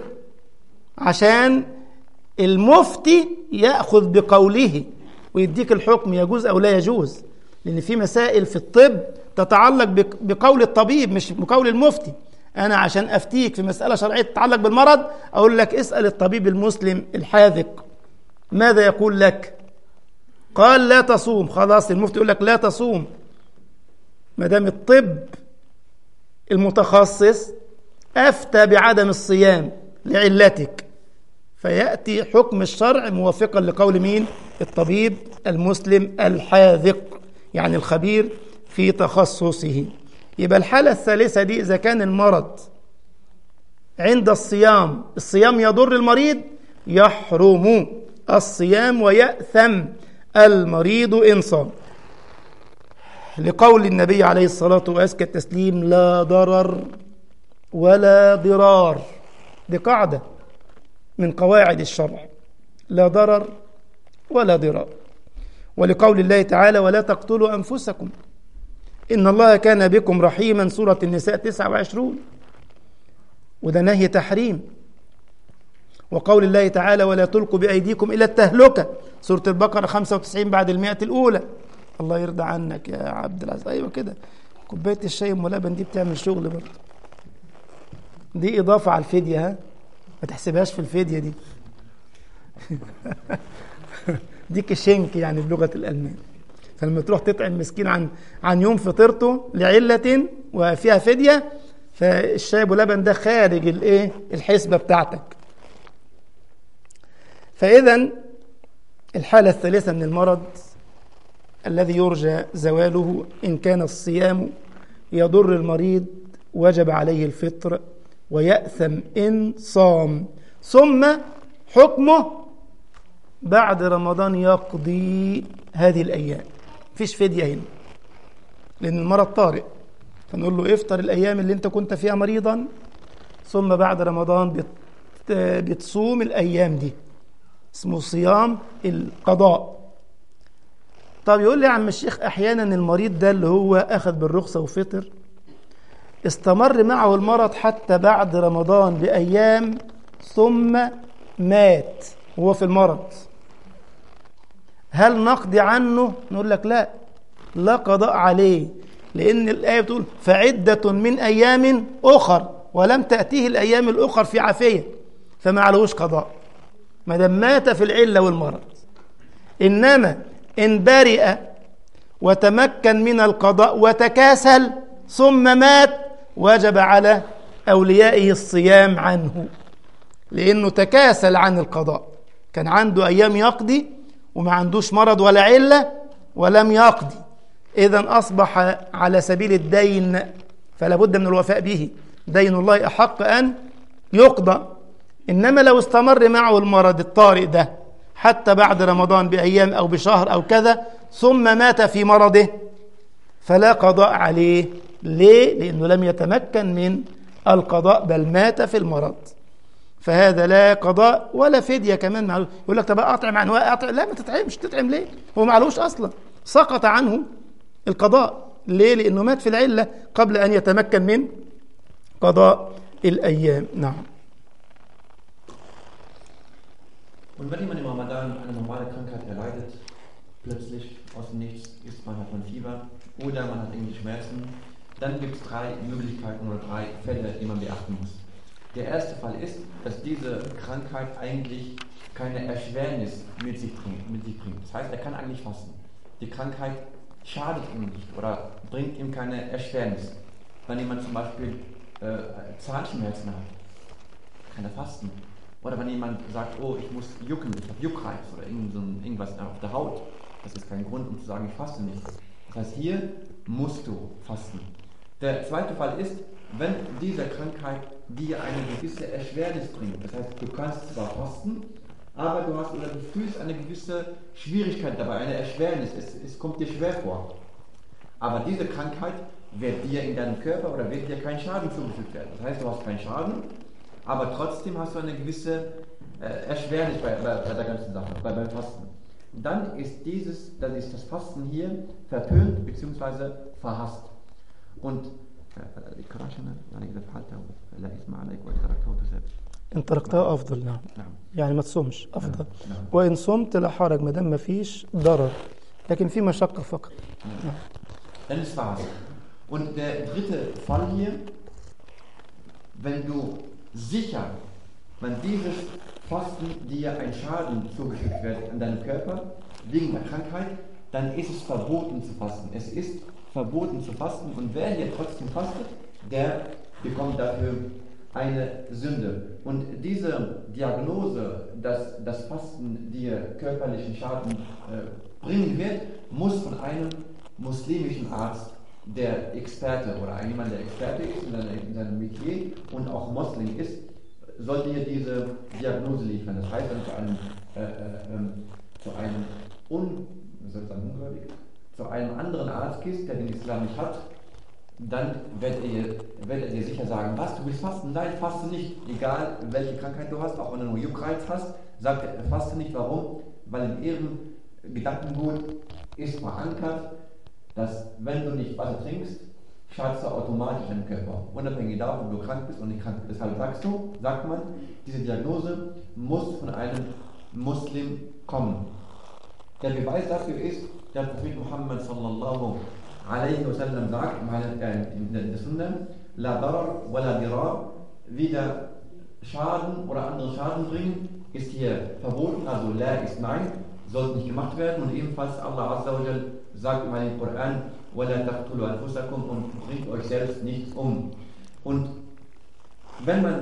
عشان المفتي ياخذ بقوله ويديك الحكم يجوز او لا يجوز لان في مسائل في الطب تتعلق بقول الطبيب مش بقول المفتي أنا عشان أفتيك في مسألة شرعية تتعلق بالمرض أقول لك اسأل الطبيب المسلم الحاذق ماذا يقول لك قال لا تصوم خلاص المفتي يقول لك لا تصوم ما دام الطب المتخصص أفتى بعدم الصيام لعلتك فيأتي حكم الشرع موافقا لقول مين الطبيب المسلم الحاذق يعني الخبير في تخصصه يبقى الحالة الثالثة دي إذا كان المرض عند الصيام الصيام يضر المريض يحرم الصيام ويأثم المريض إن صام لقول النبي عليه الصلاة وأزكى التسليم لا ضرر ولا ضرار دي قاعدة من قواعد الشرع لا ضرر ولا ضرار ولقول الله تعالى ولا تقتلوا أنفسكم إن الله كان بكم رحيما سورة النساء 29 وده نهي تحريم وقول الله تعالى ولا تلقوا بأيديكم إلى التهلكة سورة البقرة 95 بعد المئة الأولى الله يرضى عنك يا عبد العزيز أيوة كده كوباية الشاي أم لبن دي بتعمل شغل برضه دي إضافة على الفدية ها ما تحسبهاش في الفدية دي دي كشنك يعني بلغة الألمان فلما تروح تطعم مسكين عن عن يوم فطرته لعلة وفيها فدية فالشاي ابو لبن ده خارج الايه الحسبة بتاعتك فإذا الحالة الثالثة من المرض الذي يرجى زواله إن كان الصيام يضر المريض وجب عليه الفطر ويأثم إن صام ثم حكمه بعد رمضان يقضي هذه الأيام مفيش فدية هنا لأن المرض طارئ فنقول له افطر الأيام اللي أنت كنت فيها مريضا ثم بعد رمضان بت... بتصوم الأيام دي اسمه صيام القضاء طب يقول لي يا عم الشيخ أحيانا المريض ده اللي هو أخذ بالرخصة وفطر استمر معه المرض حتى بعد رمضان بأيام ثم مات وهو في المرض هل نقضي عنه نقول لك لا لا قضاء عليه لأن الآية بتقول فعدة من أيام أخر ولم تأتيه الأيام الأخر في عافية فما عليهوش قضاء ما دام مات في العلة والمرض إنما إن برئ وتمكن من القضاء وتكاسل ثم مات وجب على أوليائه الصيام عنه لأنه تكاسل عن القضاء كان عنده أيام يقضي وما عندوش مرض ولا علة ولم يقضي إذا أصبح على سبيل الدين فلا بد من الوفاء به دين الله أحق أن يقضى إنما لو استمر معه المرض الطارئ ده حتى بعد رمضان بأيام أو بشهر أو كذا ثم مات في مرضه فلا قضاء عليه ليه؟ لأنه لم يتمكن من القضاء بل مات في المرض فهذا لا قضاء ولا فدية كمان معلوش يقول لك طب أطعم عن أطعم لا ما تطعمش تطعم ليه هو معلوش أصلا سقط عنه القضاء ليه لأنه مات في العلة قبل أن يتمكن من قضاء الأيام نعم Und wenn jemand im Ramadan eine normale Krankheit erleidet, plötzlich aus dem Nichts ist man hat man Fieber oder man hat irgendwie Schmerzen, dann gibt es drei Möglichkeiten oder drei Fälle, die man beachten muss. Der erste Fall ist, dass diese Krankheit eigentlich keine Erschwernis mit sich, bringt, mit sich bringt. Das heißt, er kann eigentlich fasten. Die Krankheit schadet ihm nicht oder bringt ihm keine Erschwernis. Wenn jemand zum Beispiel äh, Zahnschmerzen hat, kann er fasten. Oder wenn jemand sagt, oh, ich muss jucken, ich habe Juckreiz oder irgend so ein, irgendwas auf der Haut, das ist kein Grund, um zu sagen, ich faste nicht. Das heißt, hier musst du fasten. Der zweite Fall ist, wenn diese Krankheit dir eine gewisse Erschwernis bringt. Das heißt, du kannst zwar fasten, aber du hast oder du fühlst eine gewisse Schwierigkeit dabei, eine Erschwernis. Es, es kommt dir schwer vor. Aber diese Krankheit wird dir in deinem Körper oder wird dir kein Schaden zugefügt werden. Das heißt, du hast keinen Schaden, aber trotzdem hast du eine gewisse äh, Erschwernis bei, bei, bei, der ganzen Sache, bei, beim Fasten. Dann ist dieses, dann ist das Fasten hier verpönt bzw. verhasst. Und الإكراشنا يعني إذا فعلته فلا إثم عليك وإن تركته تساب إن تركتها أفضل نعم نعم يعني ما تصومش أفضل نعم وإن صمت لا حرج ما دام ما فيش ضرر لكن في مشقة فقط Dann ist Phase. Und der dritte Fall hier, wenn du sicher, wenn dieses Fasten dir ein Schaden zugefügt wird an deinem Körper wegen der Krankheit, dann ist es verboten zu fasten. Es ist verboten zu fasten und wer hier trotzdem fastet, der bekommt dafür eine Sünde. Und diese Diagnose, dass das Fasten dir körperlichen Schaden äh, bringen wird, muss von einem muslimischen Arzt, der Experte oder jemand, der Experte ist in, seiner, in seinem Metier und auch Moslem ist, sollte dir diese Diagnose liefern. Das heißt, wenn du zu einem, äh, äh, ähm, zu einem un, soll ich sagen, ungläubig, zu einem anderen Arzt gehst, der den Islam nicht hat, dann wird er, wird er dir sicher sagen, was, du willst fasten? Nein, faste nicht. Egal, welche Krankheit du hast, auch wenn du nur Juckreiz hast, sagt er, faste nicht. Warum? Weil in ihrem Gedankengut ist verankert, dass wenn du nicht Wasser trinkst, schadest du automatisch deinem Körper. Unabhängig davon, ob du krank bist und nicht krank bist. Deshalb sagst du, sagt man, diese Diagnose muss von einem Muslim kommen. Der Beweis dafür ist, der Prophet Muhammad sallallahu alaihi wasallam sagt in der Sunna, la darar wa la dirar, weder Schaden oder andere Schaden bringen, ist hier verboten, also la ist nein, sollte nicht gemacht werden und ebenfalls Allah Azza wa Jal sagt in im Koran, وَلَا تَقْتُلُوا أَنفُسَكُمْ und bringt euch selbst nicht um. Und wenn man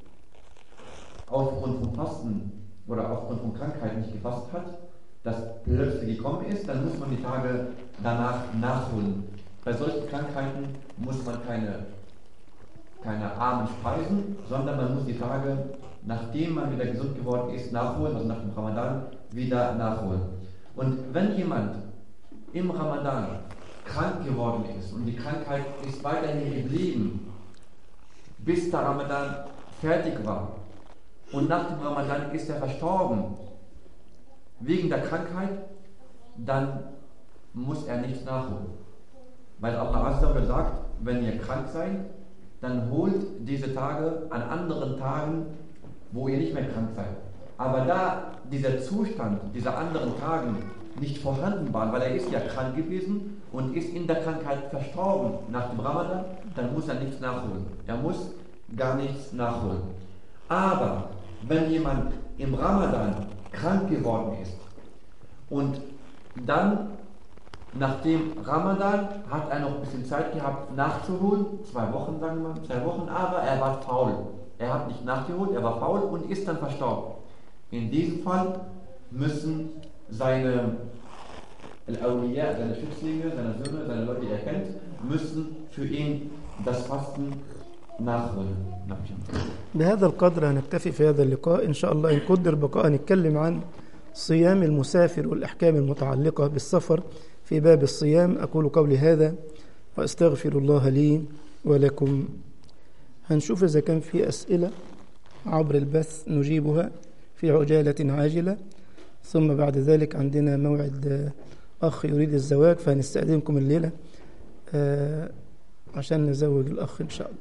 aufgrund von Fasten oder aufgrund von Krankheit nicht gefasst hat, das plötzlich gekommen ist, dann muss man die Tage danach nachholen. Bei solchen Krankheiten muss man keine, keine armen speisen, sondern man muss die Tage, nachdem man wieder gesund geworden ist, nachholen, also nach dem Ramadan, wieder nachholen. Und wenn jemand im Ramadan krank geworden ist und die Krankheit ist weiterhin geblieben, bis der Ramadan fertig war und nach dem Ramadan ist er verstorben, wegen der Krankheit, dann muss er nichts nachholen. Weil Allah Azza sagt, wenn ihr krank seid, dann holt diese Tage an anderen Tagen, wo ihr nicht mehr krank seid. Aber da dieser Zustand dieser anderen Tagen nicht vorhanden war, weil er ist ja krank gewesen und ist in der Krankheit verstorben nach dem Ramadan, dann muss er nichts nachholen. Er muss gar nichts nachholen. Aber wenn jemand im Ramadan krank geworden ist und dann nach dem Ramadan hat er noch ein bisschen Zeit gehabt nachzuholen, zwei Wochen sagen wir mal, zwei Wochen, aber er war faul. Er hat nicht nachgeholt, er war faul und ist dann verstorben. In diesem Fall müssen seine Al-Awliya, seine Schützlinge, seine Söhne, seine Leute, die er kennt, müssen für ihn das Fasten nachholen. بهذا القدر هنكتفي في هذا اللقاء إن شاء الله إن قدر بقاء نتكلم عن صيام المسافر والأحكام المتعلقة بالسفر في باب الصيام أقول قولي هذا وأستغفر الله لي ولكم هنشوف إذا كان في أسئلة عبر البث نجيبها في عجالة عاجلة ثم بعد ذلك عندنا موعد أخ يريد الزواج فهنستأذنكم الليلة آه عشان نزوج الأخ إن شاء الله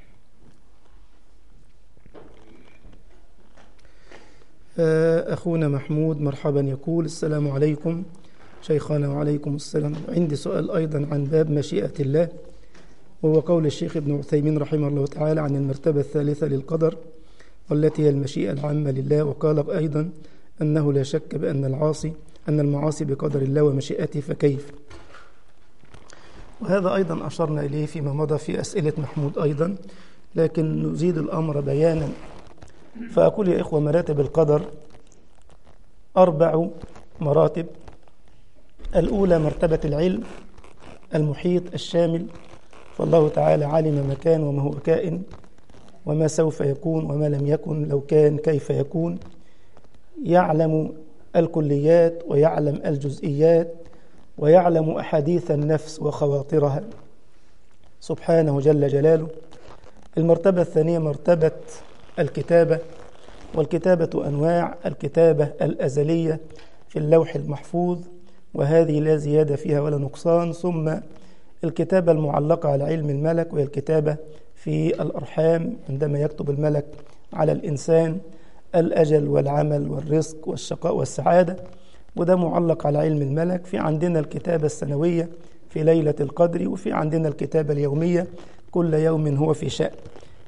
آه أخونا محمود مرحبا يقول السلام عليكم شيخنا وعليكم السلام عندي سؤال أيضا عن باب مشيئة الله وهو قول الشيخ ابن عثيمين رحمه الله تعالى عن المرتبة الثالثة للقدر والتي هي المشيئة العامة لله وقال أيضا أنه لا شك بأن العاصي أن المعاصي بقدر الله ومشيئته فكيف وهذا أيضا أشرنا إليه فيما مضى في أسئلة محمود أيضا لكن نزيد الأمر بيانا فأقول يا إخوة مراتب القدر أربع مراتب الأولى مرتبة العلم المحيط الشامل فالله تعالى علم ما كان وما هو كائن وما سوف يكون وما لم يكن لو كان كيف يكون يعلم الكليات ويعلم الجزئيات ويعلم أحاديث النفس وخواطرها سبحانه جل جلاله المرتبة الثانية مرتبة الكتابة والكتابة أنواع الكتابة الأزلية في اللوح المحفوظ وهذه لا زيادة فيها ولا نقصان ثم الكتابة المعلقة على علم الملك وهي الكتابة في الأرحام عندما يكتب الملك على الإنسان الأجل والعمل والرزق والشقاء والسعادة وده معلق على علم الملك في عندنا الكتابة السنوية في ليلة القدر وفي عندنا الكتابة اليومية كل يوم هو في شأن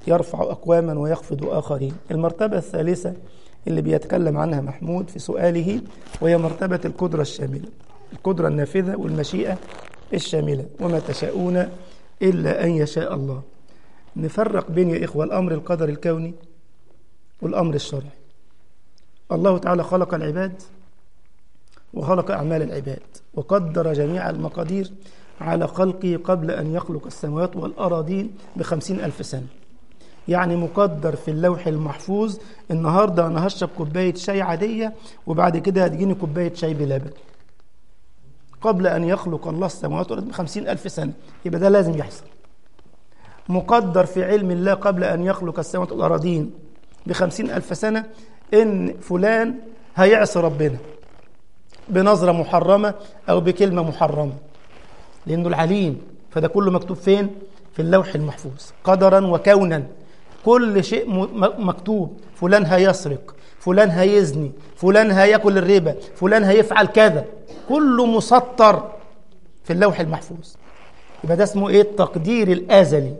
يرفع أقواما ويخفض آخرين المرتبة الثالثة اللي بيتكلم عنها محمود في سؤاله وهي مرتبة القدرة الشاملة القدرة النافذة والمشيئة الشاملة وما تشاءون إلا أن يشاء الله نفرق بين يا إخوة الأمر القدر الكوني والأمر الشرعي الله تعالى خلق العباد وخلق أعمال العباد وقدر جميع المقادير على خلقه قبل أن يخلق السماوات والأراضين بخمسين ألف سنة يعني مقدر في اللوح المحفوظ النهاردة أنا هشرب كوباية شاي عادية وبعد كده هتجيني كوباية شاي بلبن قبل أن يخلق الله السماوات والأرض بخمسين ألف سنة يبقى ده لازم يحصل مقدر في علم الله قبل أن يخلق السماوات والأراضين بخمسين ألف سنة إن فلان هيعصي ربنا بنظرة محرمة أو بكلمة محرمة لأنه العليم فده كله مكتوب فين؟ في اللوح المحفوظ قدرا وكونا كل شيء م- مكتوب فلان هيسرق فلان هيزني فلان هياكل الربا فلان هيفعل كذا كله مسطر في اللوح المحفوظ يبقى ده اسمه ايه التقدير الازلي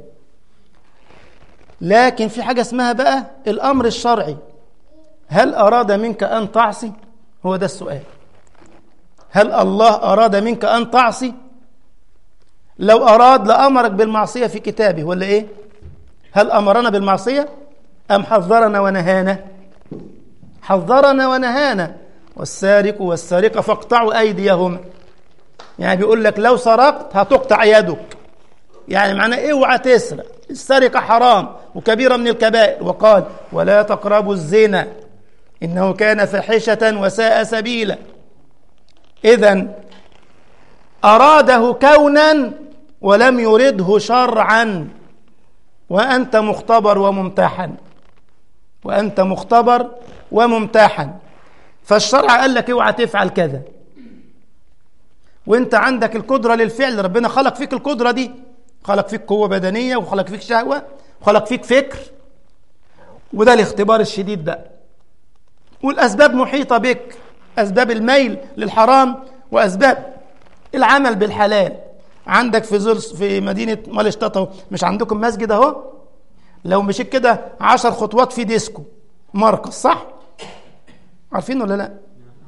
لكن في حاجه اسمها بقى الامر الشرعي هل اراد منك ان تعصي هو ده السؤال هل الله اراد منك ان تعصي لو اراد لامرك بالمعصيه في كتابه ولا ايه هل امرنا بالمعصيه ام حذرنا ونهانا حذرنا ونهانا والسارق والسارقه فاقطعوا ايديهما يعني بيقول لك لو سرقت هتقطع يدك يعني معناه اوعى تسرق السرقه حرام وكبيره من الكبائر وقال ولا تقربوا الزنا انه كان فاحشه وساء سبيلا اذا اراده كونا ولم يرده شرعا وانت مختبر وممتحن وانت مختبر وممتحن فالشرع قال لك اوعى تفعل كذا وانت عندك القدره للفعل ربنا خلق فيك القدره دي خلق فيك قوه بدنيه وخلق فيك شهوه وخلق فيك فكر وده الاختبار الشديد بقى والاسباب محيطه بك اسباب الميل للحرام واسباب العمل بالحلال عندك في زرس في مدينه مالشتات اهو مش عندكم مسجد اهو لو مشيت كده عشر خطوات في ديسكو مركز صح عارفين ولا لا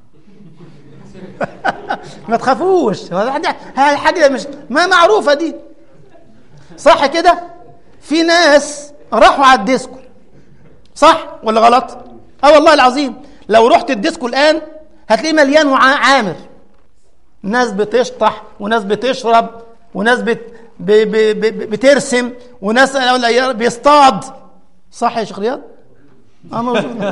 ما تخافوش حاجه مش ما معروفه دي صح كده في ناس راحوا على الديسكو صح ولا غلط اه والله العظيم لو رحت الديسكو الان هتلاقيه مليان وعامر ناس بتشطح وناس بتشرب وناس بت ب ب ب بترسم وناس بيصطاد صح يا شيخ رياض اه موجود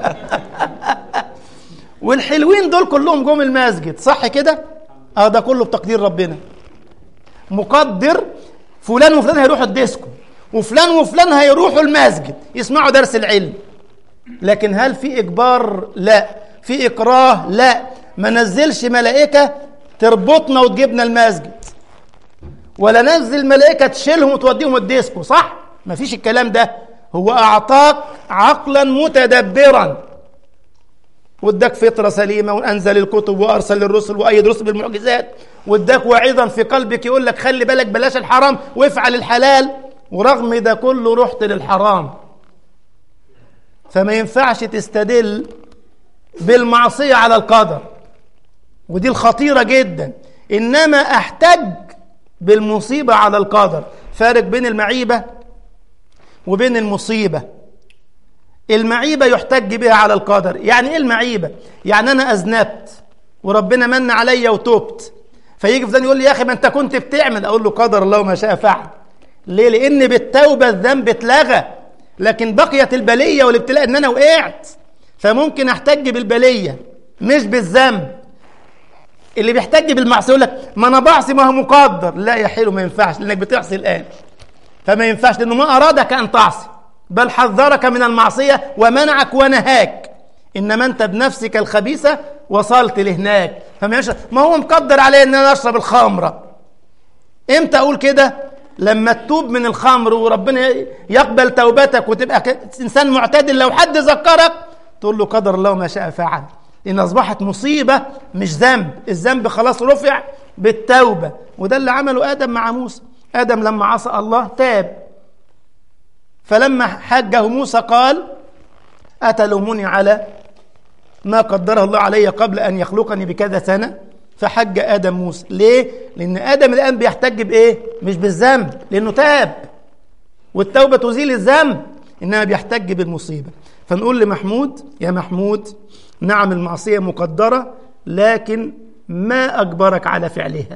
والحلوين دول كلهم جم المسجد صح كده اه ده كله بتقدير ربنا مقدر فلان وفلان هيروحوا الديسكو وفلان وفلان هيروحوا المسجد يسمعوا درس العلم لكن هل في اجبار لا في اكراه لا ما نزلش ملائكه تربطنا وتجيبنا المسجد ولا نزل ملائكه تشيلهم وتوديهم الديسكو صح ما فيش الكلام ده هو اعطاك عقلا متدبرا واداك فطره سليمه وانزل الكتب وارسل الرسل وايد رسل بالمعجزات واداك وعظا في قلبك يقول لك خلي بالك بلاش الحرام وافعل الحلال ورغم ده كله رحت للحرام فما ينفعش تستدل بالمعصيه على القدر ودي الخطيره جدا انما احتج بالمصيبه على القدر فارق بين المعيبه وبين المصيبه المعيبة يحتج بها على القدر يعني ايه المعيبة يعني انا اذنبت وربنا من عليا وتوبت فيجي فلان يقول لي يا اخي ما انت كنت بتعمل اقول له قدر الله ما شاء فعل ليه لان بالتوبة الذنب اتلغى لكن بقيت البلية والابتلاء ان انا وقعت فممكن احتج بالبلية مش بالذنب اللي بيحتج بالمعصية يقول لك ما انا بعصي ما هو مقدر لا يا حلو ما ينفعش لانك بتعصي الان فما ينفعش لانه ما ارادك ان تعصي بل حذرك من المعصية ومنعك ونهاك إنما أنت بنفسك الخبيثة وصلت لهناك فما ما هو مقدر علي أن أنا أشرب الخمرة إمتى أقول كده لما تتوب من الخمر وربنا يقبل توبتك وتبقى إنسان معتدل لو حد ذكرك تقول له قدر الله ما شاء فعل إن أصبحت مصيبة مش ذنب الذنب خلاص رفع بالتوبة وده اللي عمله آدم مع موسى آدم لما عصى الله تاب فلما حجه موسى قال أتلومني على ما قدره الله علي قبل أن يخلقني بكذا سنة فحج آدم موسى ليه؟ لأن آدم الآن بيحتج بإيه؟ مش بالذنب لأنه تاب والتوبة تزيل الذنب إنما بيحتج بالمصيبة فنقول لمحمود يا محمود نعم المعصية مقدرة لكن ما أجبرك على فعلها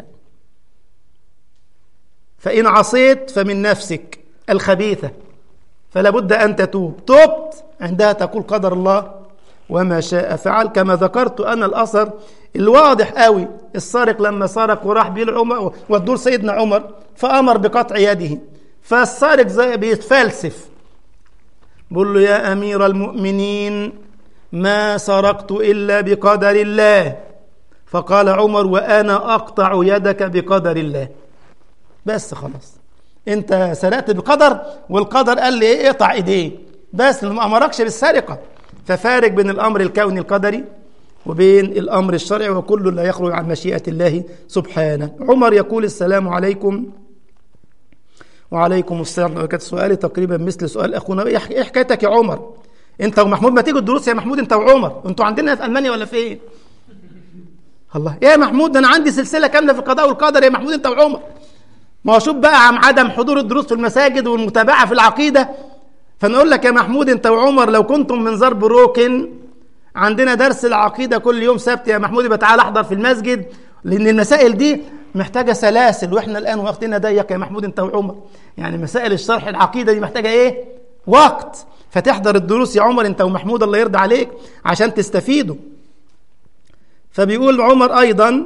فإن عصيت فمن نفسك الخبيثة فلا بد أن تتوب تبت عندها تقول قدر الله وما شاء فعل كما ذكرت أنا الأثر الواضح قوي السارق لما سرق وراح بيه عمر ودور سيدنا عمر فأمر بقطع يده فالسارق زي بيتفلسف بقول له يا أمير المؤمنين ما سرقت إلا بقدر الله فقال عمر وأنا أقطع يدك بقدر الله بس خلاص انت سرقت بقدر والقدر قال لي ايه اقطع ايديه بس ما امركش بالسرقه ففارق بين الامر الكوني القدري وبين الامر الشرعي وكل لا يخرج عن مشيئه الله سبحانه عمر يقول السلام عليكم وعليكم السلام وكانت سؤالي تقريبا مثل سؤال اخونا ايه حكايتك يا عمر انت ومحمود ما تيجوا الدروس يا محمود انت وعمر انتوا عندنا في المانيا ولا فين الله يا محمود ده انا عندي سلسله كامله في القضاء والقدر يا محمود انت وعمر ما هو شوف بقى عن عدم حضور الدروس في المساجد والمتابعه في العقيده فنقول لك يا محمود انت وعمر لو كنتم من ضرب روكن عندنا درس العقيده كل يوم سبت يا محمود يبقى تعالى احضر في المسجد لان المسائل دي محتاجه سلاسل واحنا الان وقتنا ضيق يا محمود انت وعمر يعني مسائل الشرح العقيده دي محتاجه ايه وقت فتحضر الدروس يا عمر انت ومحمود الله يرضى عليك عشان تستفيدوا فبيقول عمر ايضا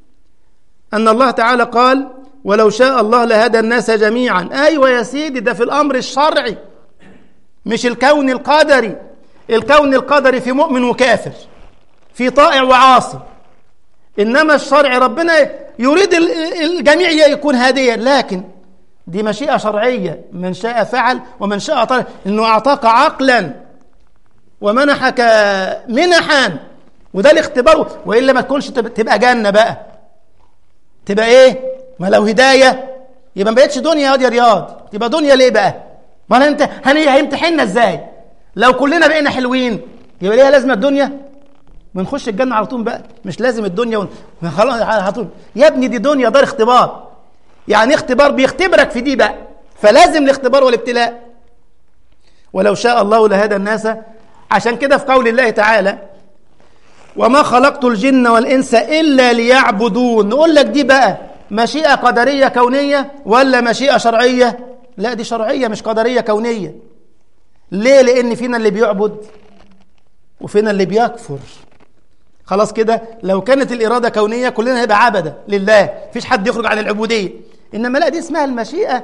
ان الله تعالى قال ولو شاء الله لهدى الناس جميعا ايوه يا سيدي ده في الامر الشرعي مش الكون القدري الكون القدري في مؤمن وكافر في طائع وعاصي انما الشرع ربنا يريد الجميع يكون هاديا لكن دي مشيئه شرعيه من شاء فعل ومن شاء طلب انه اعطاك عقلا ومنحك منحا وده الاختبار والا ما تكونش تبقى جنه بقى تبقى ايه ما لو هدايه يبقى ما بقتش دنيا يا رياض تبقى دنيا ليه بقى ما انت هيمتحننا ازاي لو كلنا بقينا حلوين يبقى ليها لازمه الدنيا بنخش الجنه على طول بقى مش لازم الدنيا ون... خلاص على طول يا ابني دي دنيا دار اختبار يعني اختبار بيختبرك في دي بقى فلازم الاختبار والابتلاء ولو شاء الله لهدى الناس عشان كده في قول الله تعالى وما خلقت الجن والانس الا ليعبدون نقول لك دي بقى مشيئه قدريه كونيه ولا مشيئه شرعيه لا دي شرعيه مش قدريه كونيه ليه لان فينا اللي بيعبد وفينا اللي بيكفر خلاص كده لو كانت الاراده كونيه كلنا هيبقى عبده لله مفيش حد يخرج عن العبوديه انما لا دي اسمها المشيئه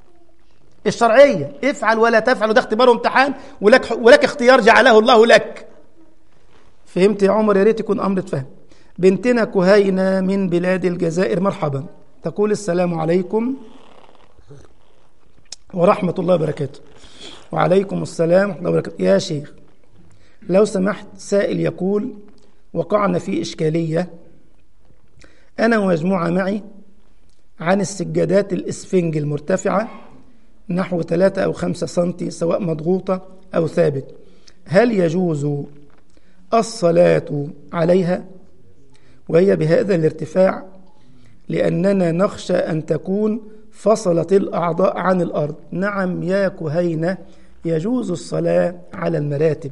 الشرعيه افعل ولا تفعل وده اختبار وامتحان ولك ولك اختيار جعله الله لك فهمت يا عمر يا ريت يكون امر اتفهم بنتنا كهينه من بلاد الجزائر مرحبا تقول السلام عليكم ورحمه الله وبركاته وعليكم السلام ورحمه الله وبركاته يا شيخ لو سمحت سائل يقول وقعنا في إشكالية أنا ومجموعة معي عن السجادات الإسفنج المرتفعة نحو ثلاثة أو خمسة سنتي سواء مضغوطة أو ثابت هل يجوز الصلاة عليها وهي بهذا الارتفاع لأننا نخشى أن تكون فصلت الأعضاء عن الأرض نعم يا كهينة يجوز الصلاة على المراتب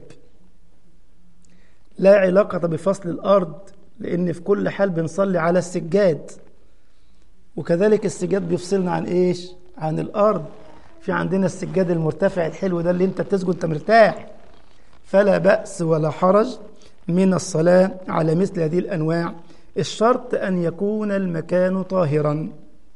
لا علاقة بفصل الأرض لأن في كل حال بنصلي على السجاد وكذلك السجاد بيفصلنا عن إيش؟ عن الأرض في عندنا السجاد المرتفع الحلو ده اللي أنت بتسجد أنت مرتاح فلا بأس ولا حرج من الصلاة على مثل هذه الأنواع الشرط أن يكون المكان طاهرا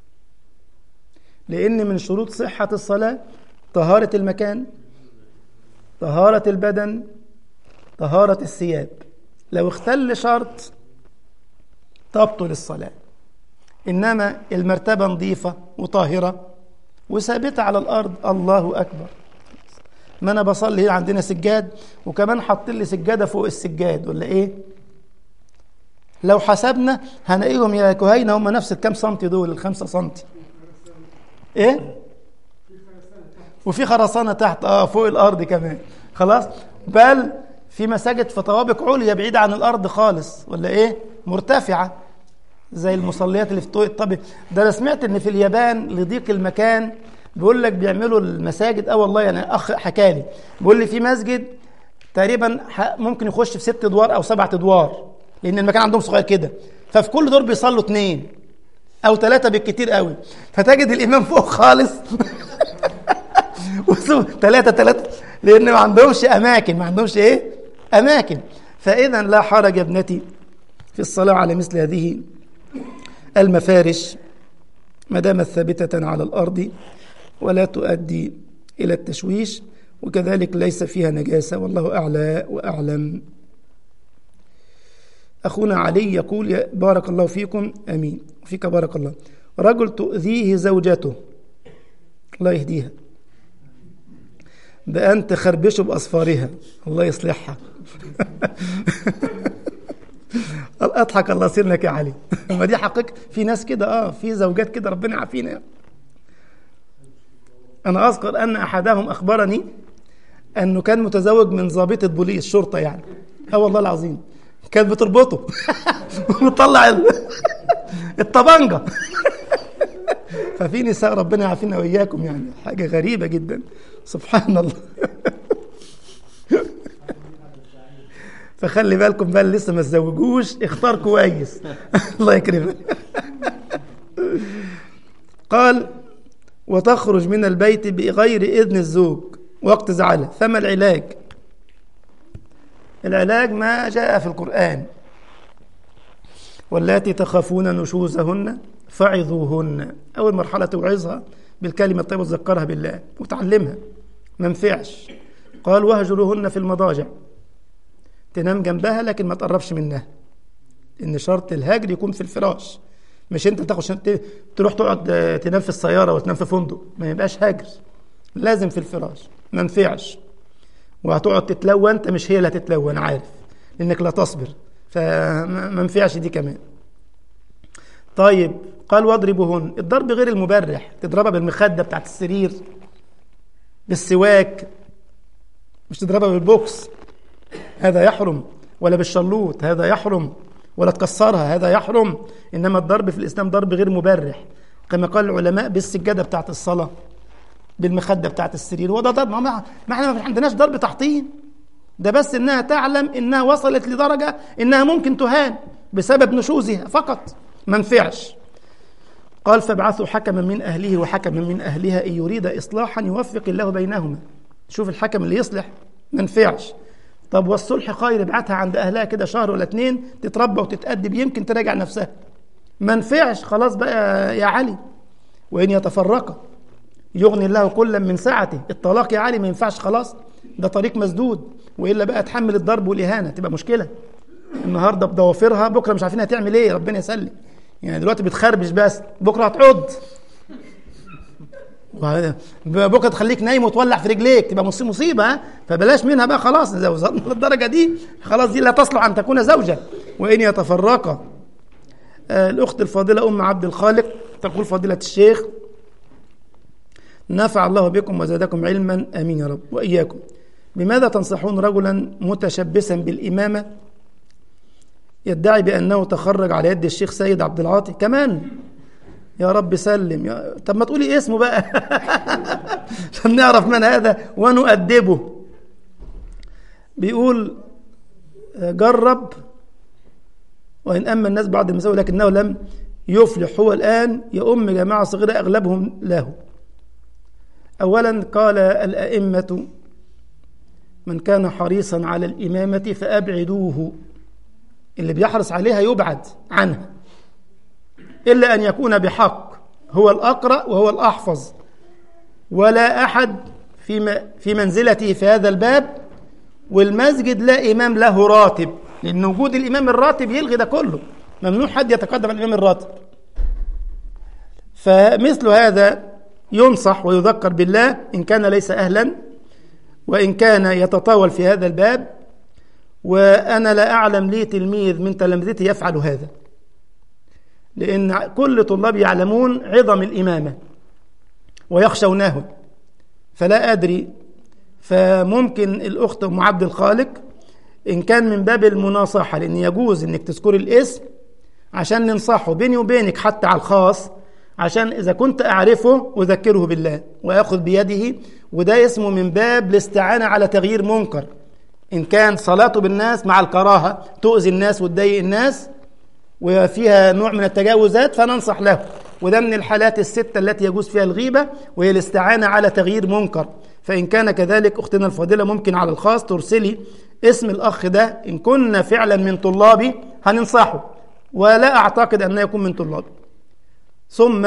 لأن من شروط صحة الصلاة طهارة المكان طهارة البدن طهارة الثياب لو اختل شرط تبطل الصلاة إنما المرتبة نظيفة وطاهرة وثابتة على الأرض الله أكبر ما أنا بصلي عندنا سجاد وكمان حاط لي سجادة فوق السجاد ولا إيه؟ لو حسبنا هنلاقيهم يا كهينة هم نفس الكام سنتي دول الخمسة سنتي إيه؟ وفي خرسانة تحت اه فوق الأرض كمان خلاص بل في مساجد في طوابق عليا بعيدة عن الأرض خالص ولا إيه مرتفعة زي المصليات اللي في طوق الطبي ده أنا سمعت إن في اليابان لضيق المكان بيقول لك بيعملوا المساجد اه والله يعني أخ حكالي بيقول لي في مسجد تقريبا ح- ممكن يخش في ست ادوار او سبعة ادوار لان المكان عندهم صغير كده ففي كل دور بيصلوا اثنين او ثلاثه بالكتير قوي فتجد الامام فوق خالص ثلاثه ثلاثه لان ما عندهمش اماكن ما عندهمش ايه اماكن فاذا لا حرج يا ابنتي في الصلاه على مثل هذه المفارش ما دامت ثابته على الارض ولا تؤدي الى التشويش وكذلك ليس فيها نجاسه والله اعلى واعلم أخونا علي يقول يا بارك الله فيكم أمين وفيك بارك الله رجل تؤذيه زوجته الله يهديها بأن تخربشه بأصفارها الله يصلحها أضحك الله سنك يا علي ما دي حقيقة في ناس كده اه في زوجات كده ربنا يعافينا أنا أذكر أن أحدهم أخبرني أنه كان متزوج من ضابطة بوليس شرطة يعني اه والله العظيم كانت بتربطه وتطلع ال- الطبنجة ففي نساء ربنا يعافينا وإياكم يعني حاجة غريبة جدا سبحان الله فخلي بالكم بقى اللي لسه ما تزوجوش اختار كويس الله يكرمك قال وتخرج من البيت بغير إذن الزوج وقت زعله فما العلاج العلاج ما جاء في القرآن واللاتي تخافون نشوزهن فعظوهن أول مرحلة توعظها بالكلمة الطيبة وتذكرها بالله وتعلمها ما نفعش قال واهجروهن في المضاجع تنام جنبها لكن ما تقربش منها إن شرط الهجر يكون في الفراش مش انت تاخد شن... ت- تروح تقعد آه، تنام في السيارة وتنام في فندق ما يبقاش هجر لازم في الفراش ما نفعش وهتقعد تتلوى انت مش هي اللي هتتلوى انا عارف لانك لا تصبر فما ما ينفعش دي كمان طيب قال واضربوهن الضرب غير المبرح تضربها بالمخده بتاعت السرير بالسواك مش تضربها بالبوكس هذا يحرم ولا بالشلوط هذا يحرم ولا تكسرها هذا يحرم انما الضرب في الاسلام ضرب غير مبرح كما قال العلماء بالسجاده بتاعت الصلاه بالمخده بتاعت السرير وده ضرب ما, ما ما احنا ما عندناش ضرب تحطيم ده بس انها تعلم انها وصلت لدرجه انها ممكن تهان بسبب نشوزها فقط ما نفعش قال فابعثوا حكما من اهله وحكما من اهلها ان يريد اصلاحا يوفق الله بينهما شوف الحكم اللي يصلح ما نفعش طب والصلح خير ابعتها عند اهلها كده شهر ولا اتنين تتربى وتتأدب يمكن تراجع نفسها ما نفعش خلاص بقى يا علي وان يتفرقا يغني الله كلا من سعته الطلاق يا علي ما ينفعش خلاص ده طريق مسدود والا بقى تحمل الضرب والاهانه تبقى مشكله النهارده بضوافرها بكره مش عارفين هتعمل ايه ربنا يسلم يعني دلوقتي بتخربش بس بكره هتعض وهذا- بكره تخليك نايم وتولع في رجليك تبقى مصي- مصيبه ها فبلاش منها بقى خلاص اذا وصلنا للدرجه دي خلاص دي لا تصلح ان تكون زوجه وان يتفرقا آه، الاخت الفاضله ام عبد الخالق تقول فضيله الشيخ نفع الله بكم وزادكم علما امين يا رب واياكم بماذا تنصحون رجلا متشبثا بالامامه يدعي بانه تخرج على يد الشيخ سيد عبد العاطي كمان يا رب سلم يا طب ما تقولي اسمه بقى عشان نعرف من هذا ونؤدبه بيقول آه، جرب وإن أما الناس بعض المساوي لكنه لم يفلح هو الآن يؤم جماعة صغيرة أغلبهم له أولا قال الأئمة من كان حريصا على الإمامة فأبعدوه اللي بيحرص عليها يبعد عنها إلا أن يكون بحق هو الأقرأ وهو الأحفظ ولا أحد في م- في منزلته في هذا الباب والمسجد لا إمام له راتب لأن وجود الإمام الراتب يلغي ده كله ممنوع حد يتقدم على الإمام الراتب فمثل هذا ينصح ويذكر بالله إن كان ليس أهلا وإن كان يتطاول في هذا الباب وأنا لا أعلم لي تلميذ من تلامذتي يفعل هذا لأن كل طلاب يعلمون عظم الإمامة ويخشونه فلا أدري فممكن الأخت أم عبد الخالق إن كان من باب المناصحة لأن يجوز إنك تذكري الاسم عشان ننصحه بيني وبينك حتى على الخاص عشان إذا كنت أعرفه أذكره بالله وأخذ بيده وده اسمه من باب الاستعانة على تغيير منكر إن كان صلاته بالناس مع الكراهة تؤذي الناس وتضايق الناس وفيها نوع من التجاوزات فننصح له وده من الحالات الستة التي يجوز فيها الغيبة وهي الاستعانة على تغيير منكر فإن كان كذلك أختنا الفاضلة ممكن على الخاص ترسلي اسم الأخ ده إن كنا فعلا من طلابي هننصحه ولا أعتقد أنه يكون من طلابي ثم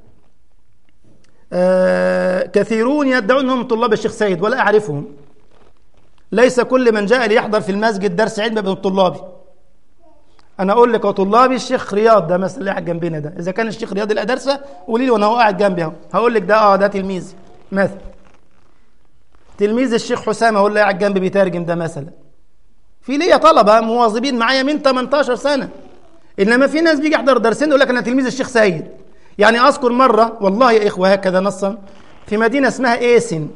آه كثيرون يدعون أنهم طلاب الشيخ سيد ولا أعرفهم ليس كل من جاء ليحضر في المسجد درس علم يبقى من طلابي انا اقول لك طلابي الشيخ رياض ده مثلا اللي قاعد جنبنا ده اذا كان الشيخ رياض الادرسه قولي لي وانا هو قاعد جنبي اهو هقول لك ده اه ده تلميذي مثلا تلميذ الشيخ حسام هو اللي قاعد جنبي بيترجم ده مثلا في ليا طلبه مواظبين معايا من 18 سنه انما في ناس بيجي يحضر درسين يقول لك انا تلميذ الشيخ سيد يعني اذكر مره والله يا اخوه هكذا نصا في مدينه اسمها ايسن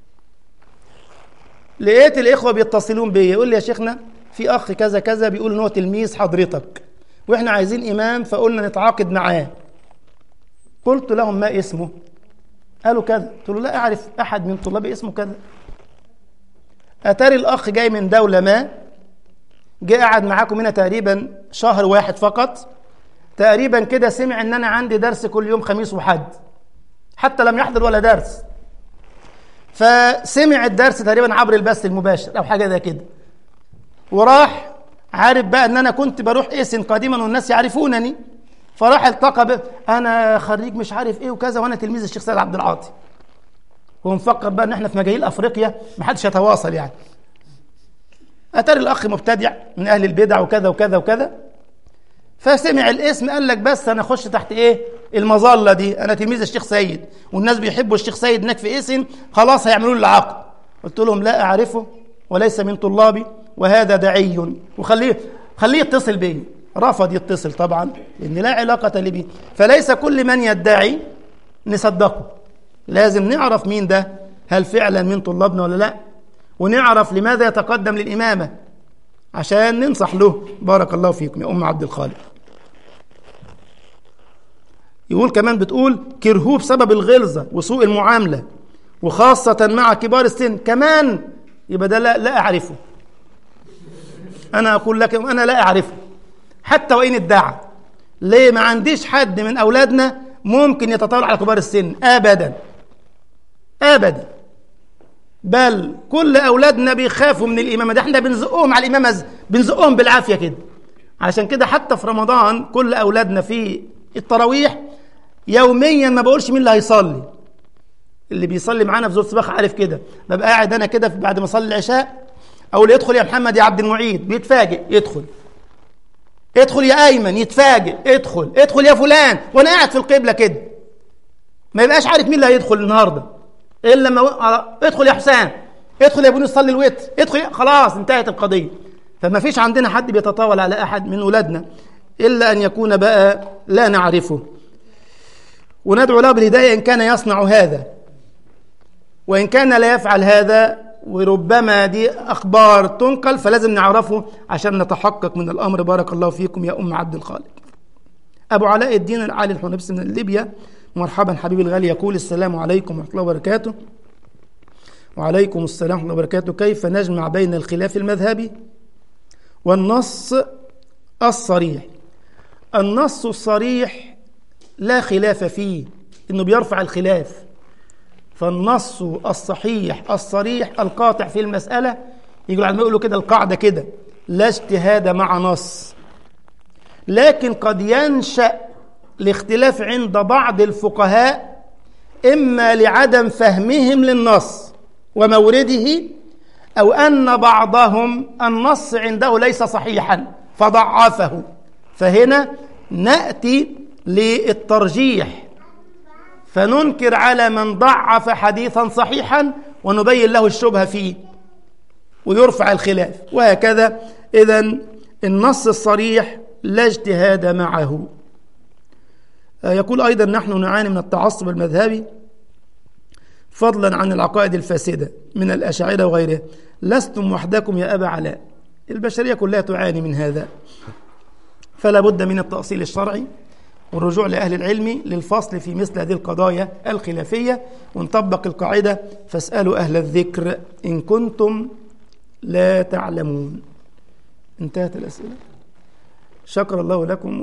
لقيت الاخوه بيتصلون بيا يقول لي يا شيخنا في اخ كذا كذا بيقول ان هو تلميذ حضرتك واحنا عايزين امام فقلنا نتعاقد معاه قلت لهم ما اسمه قالوا كذا قلت له لا اعرف احد من طلابي اسمه كذا اتاري الاخ جاي من دوله ما جه قعد معاكم هنا تقريبا شهر واحد فقط تقريبا كده سمع ان انا عندي درس كل يوم خميس وحد حتى لم يحضر ولا درس فسمع الدرس تقريبا عبر البث المباشر او حاجه زي كده وراح عارف بقى ان انا كنت بروح ايسن قديما والناس يعرفونني فراح التقى ب... انا خريج مش عارف ايه وكذا وانا تلميذ الشيخ سيد عبد العاطي هو مفكر بقى ان احنا في مجاهيل افريقيا ما حدش يتواصل يعني اتاري الاخ مبتدع من اهل البدع وكذا وكذا وكذا فسمع الاسم قال لك بس انا اخش تحت ايه المظله دي انا تلميذ الشيخ سيد والناس بيحبوا الشيخ سيد هناك في ايسن خلاص هيعملوا لي العقد قلت لهم لا اعرفه وليس من طلابي وهذا دعي وخليه خليه يتصل بي رفض يتصل طبعا لان لا علاقه لي به فليس كل من يدعي نصدقه لازم نعرف مين ده هل فعلا من طلابنا ولا لا ونعرف لماذا يتقدم للامامه عشان ننصح له بارك الله فيكم يا ام عبد الخالق يقول كمان بتقول كرهوه بسبب الغلظه وسوء المعامله وخاصه مع كبار السن كمان يبقى ده لا, لا اعرفه انا اقول لك انا لا اعرفه حتى وان ادعى ليه ما عنديش حد من اولادنا ممكن يتطاول على كبار السن ابدا ابدا بل كل اولادنا بيخافوا من الامامه ده احنا بنزقهم على الامامه بنزقهم بالعافيه كده عشان كده حتى في رمضان كل اولادنا في التراويح يوميا ما بقولش مين اللي هيصلي اللي بيصلي معانا في زور سباق عارف كده ببقى قاعد انا كده بعد ما اصلي العشاء اقول يدخل يا محمد يا عبد المعيد بيتفاجئ يدخل ادخل يا ايمن يتفاجئ ادخل ادخل يا فلان وانا قاعد في القبله كده ما يبقاش عارف مين اللي هيدخل النهارده الا لما و... ادخل يا حسام ادخل يا ابني صلي الوتر ادخل يا... خلاص انتهت القضيه فما فيش عندنا حد بيتطاول على احد من اولادنا الا ان يكون بقى لا نعرفه وندعو له بالهدايه ان كان يصنع هذا وان كان لا يفعل هذا وربما دي اخبار تنقل فلازم نعرفه عشان نتحقق من الامر بارك الله فيكم يا ام عبد الخالق ابو علاء الدين العالي الحنبس من ليبيا مرحبا حبيبي الغالي يقول السلام عليكم ورحمه الله وبركاته وعليكم السلام ورحمه الله وبركاته كيف نجمع بين الخلاف المذهبي والنص الصريح النص الصريح لا خلاف فيه انه بيرفع الخلاف فالنص الصحيح الصريح القاطع في المسألة يقول على يقولوا كده القاعدة كده لا اجتهاد مع نص لكن قد ينشأ الاختلاف عند بعض الفقهاء إما لعدم فهمهم للنص ومورده أو أن بعضهم النص عنده ليس صحيحا فضعفه فهنا نأتي للترجيح فننكر على من ضعف حديثا صحيحا ونبين له الشبهة فيه ويرفع الخلاف وهكذا إذا النص الصريح لا اجتهاد معه يقول أيضا نحن نعاني من التعصب المذهبي فضلا عن العقائد الفاسدة من الأشاعرة وغيرها لستم وحدكم يا أبا علاء البشرية كلها تعاني من هذا فلا بد من التأصيل الشرعي والرجوع لأهل العلم للفصل في مثل هذه القضايا الخلافية ونطبق القاعدة فاسألوا أهل الذكر إن كنتم لا تعلمون انتهت الأسئلة شكر الله لكم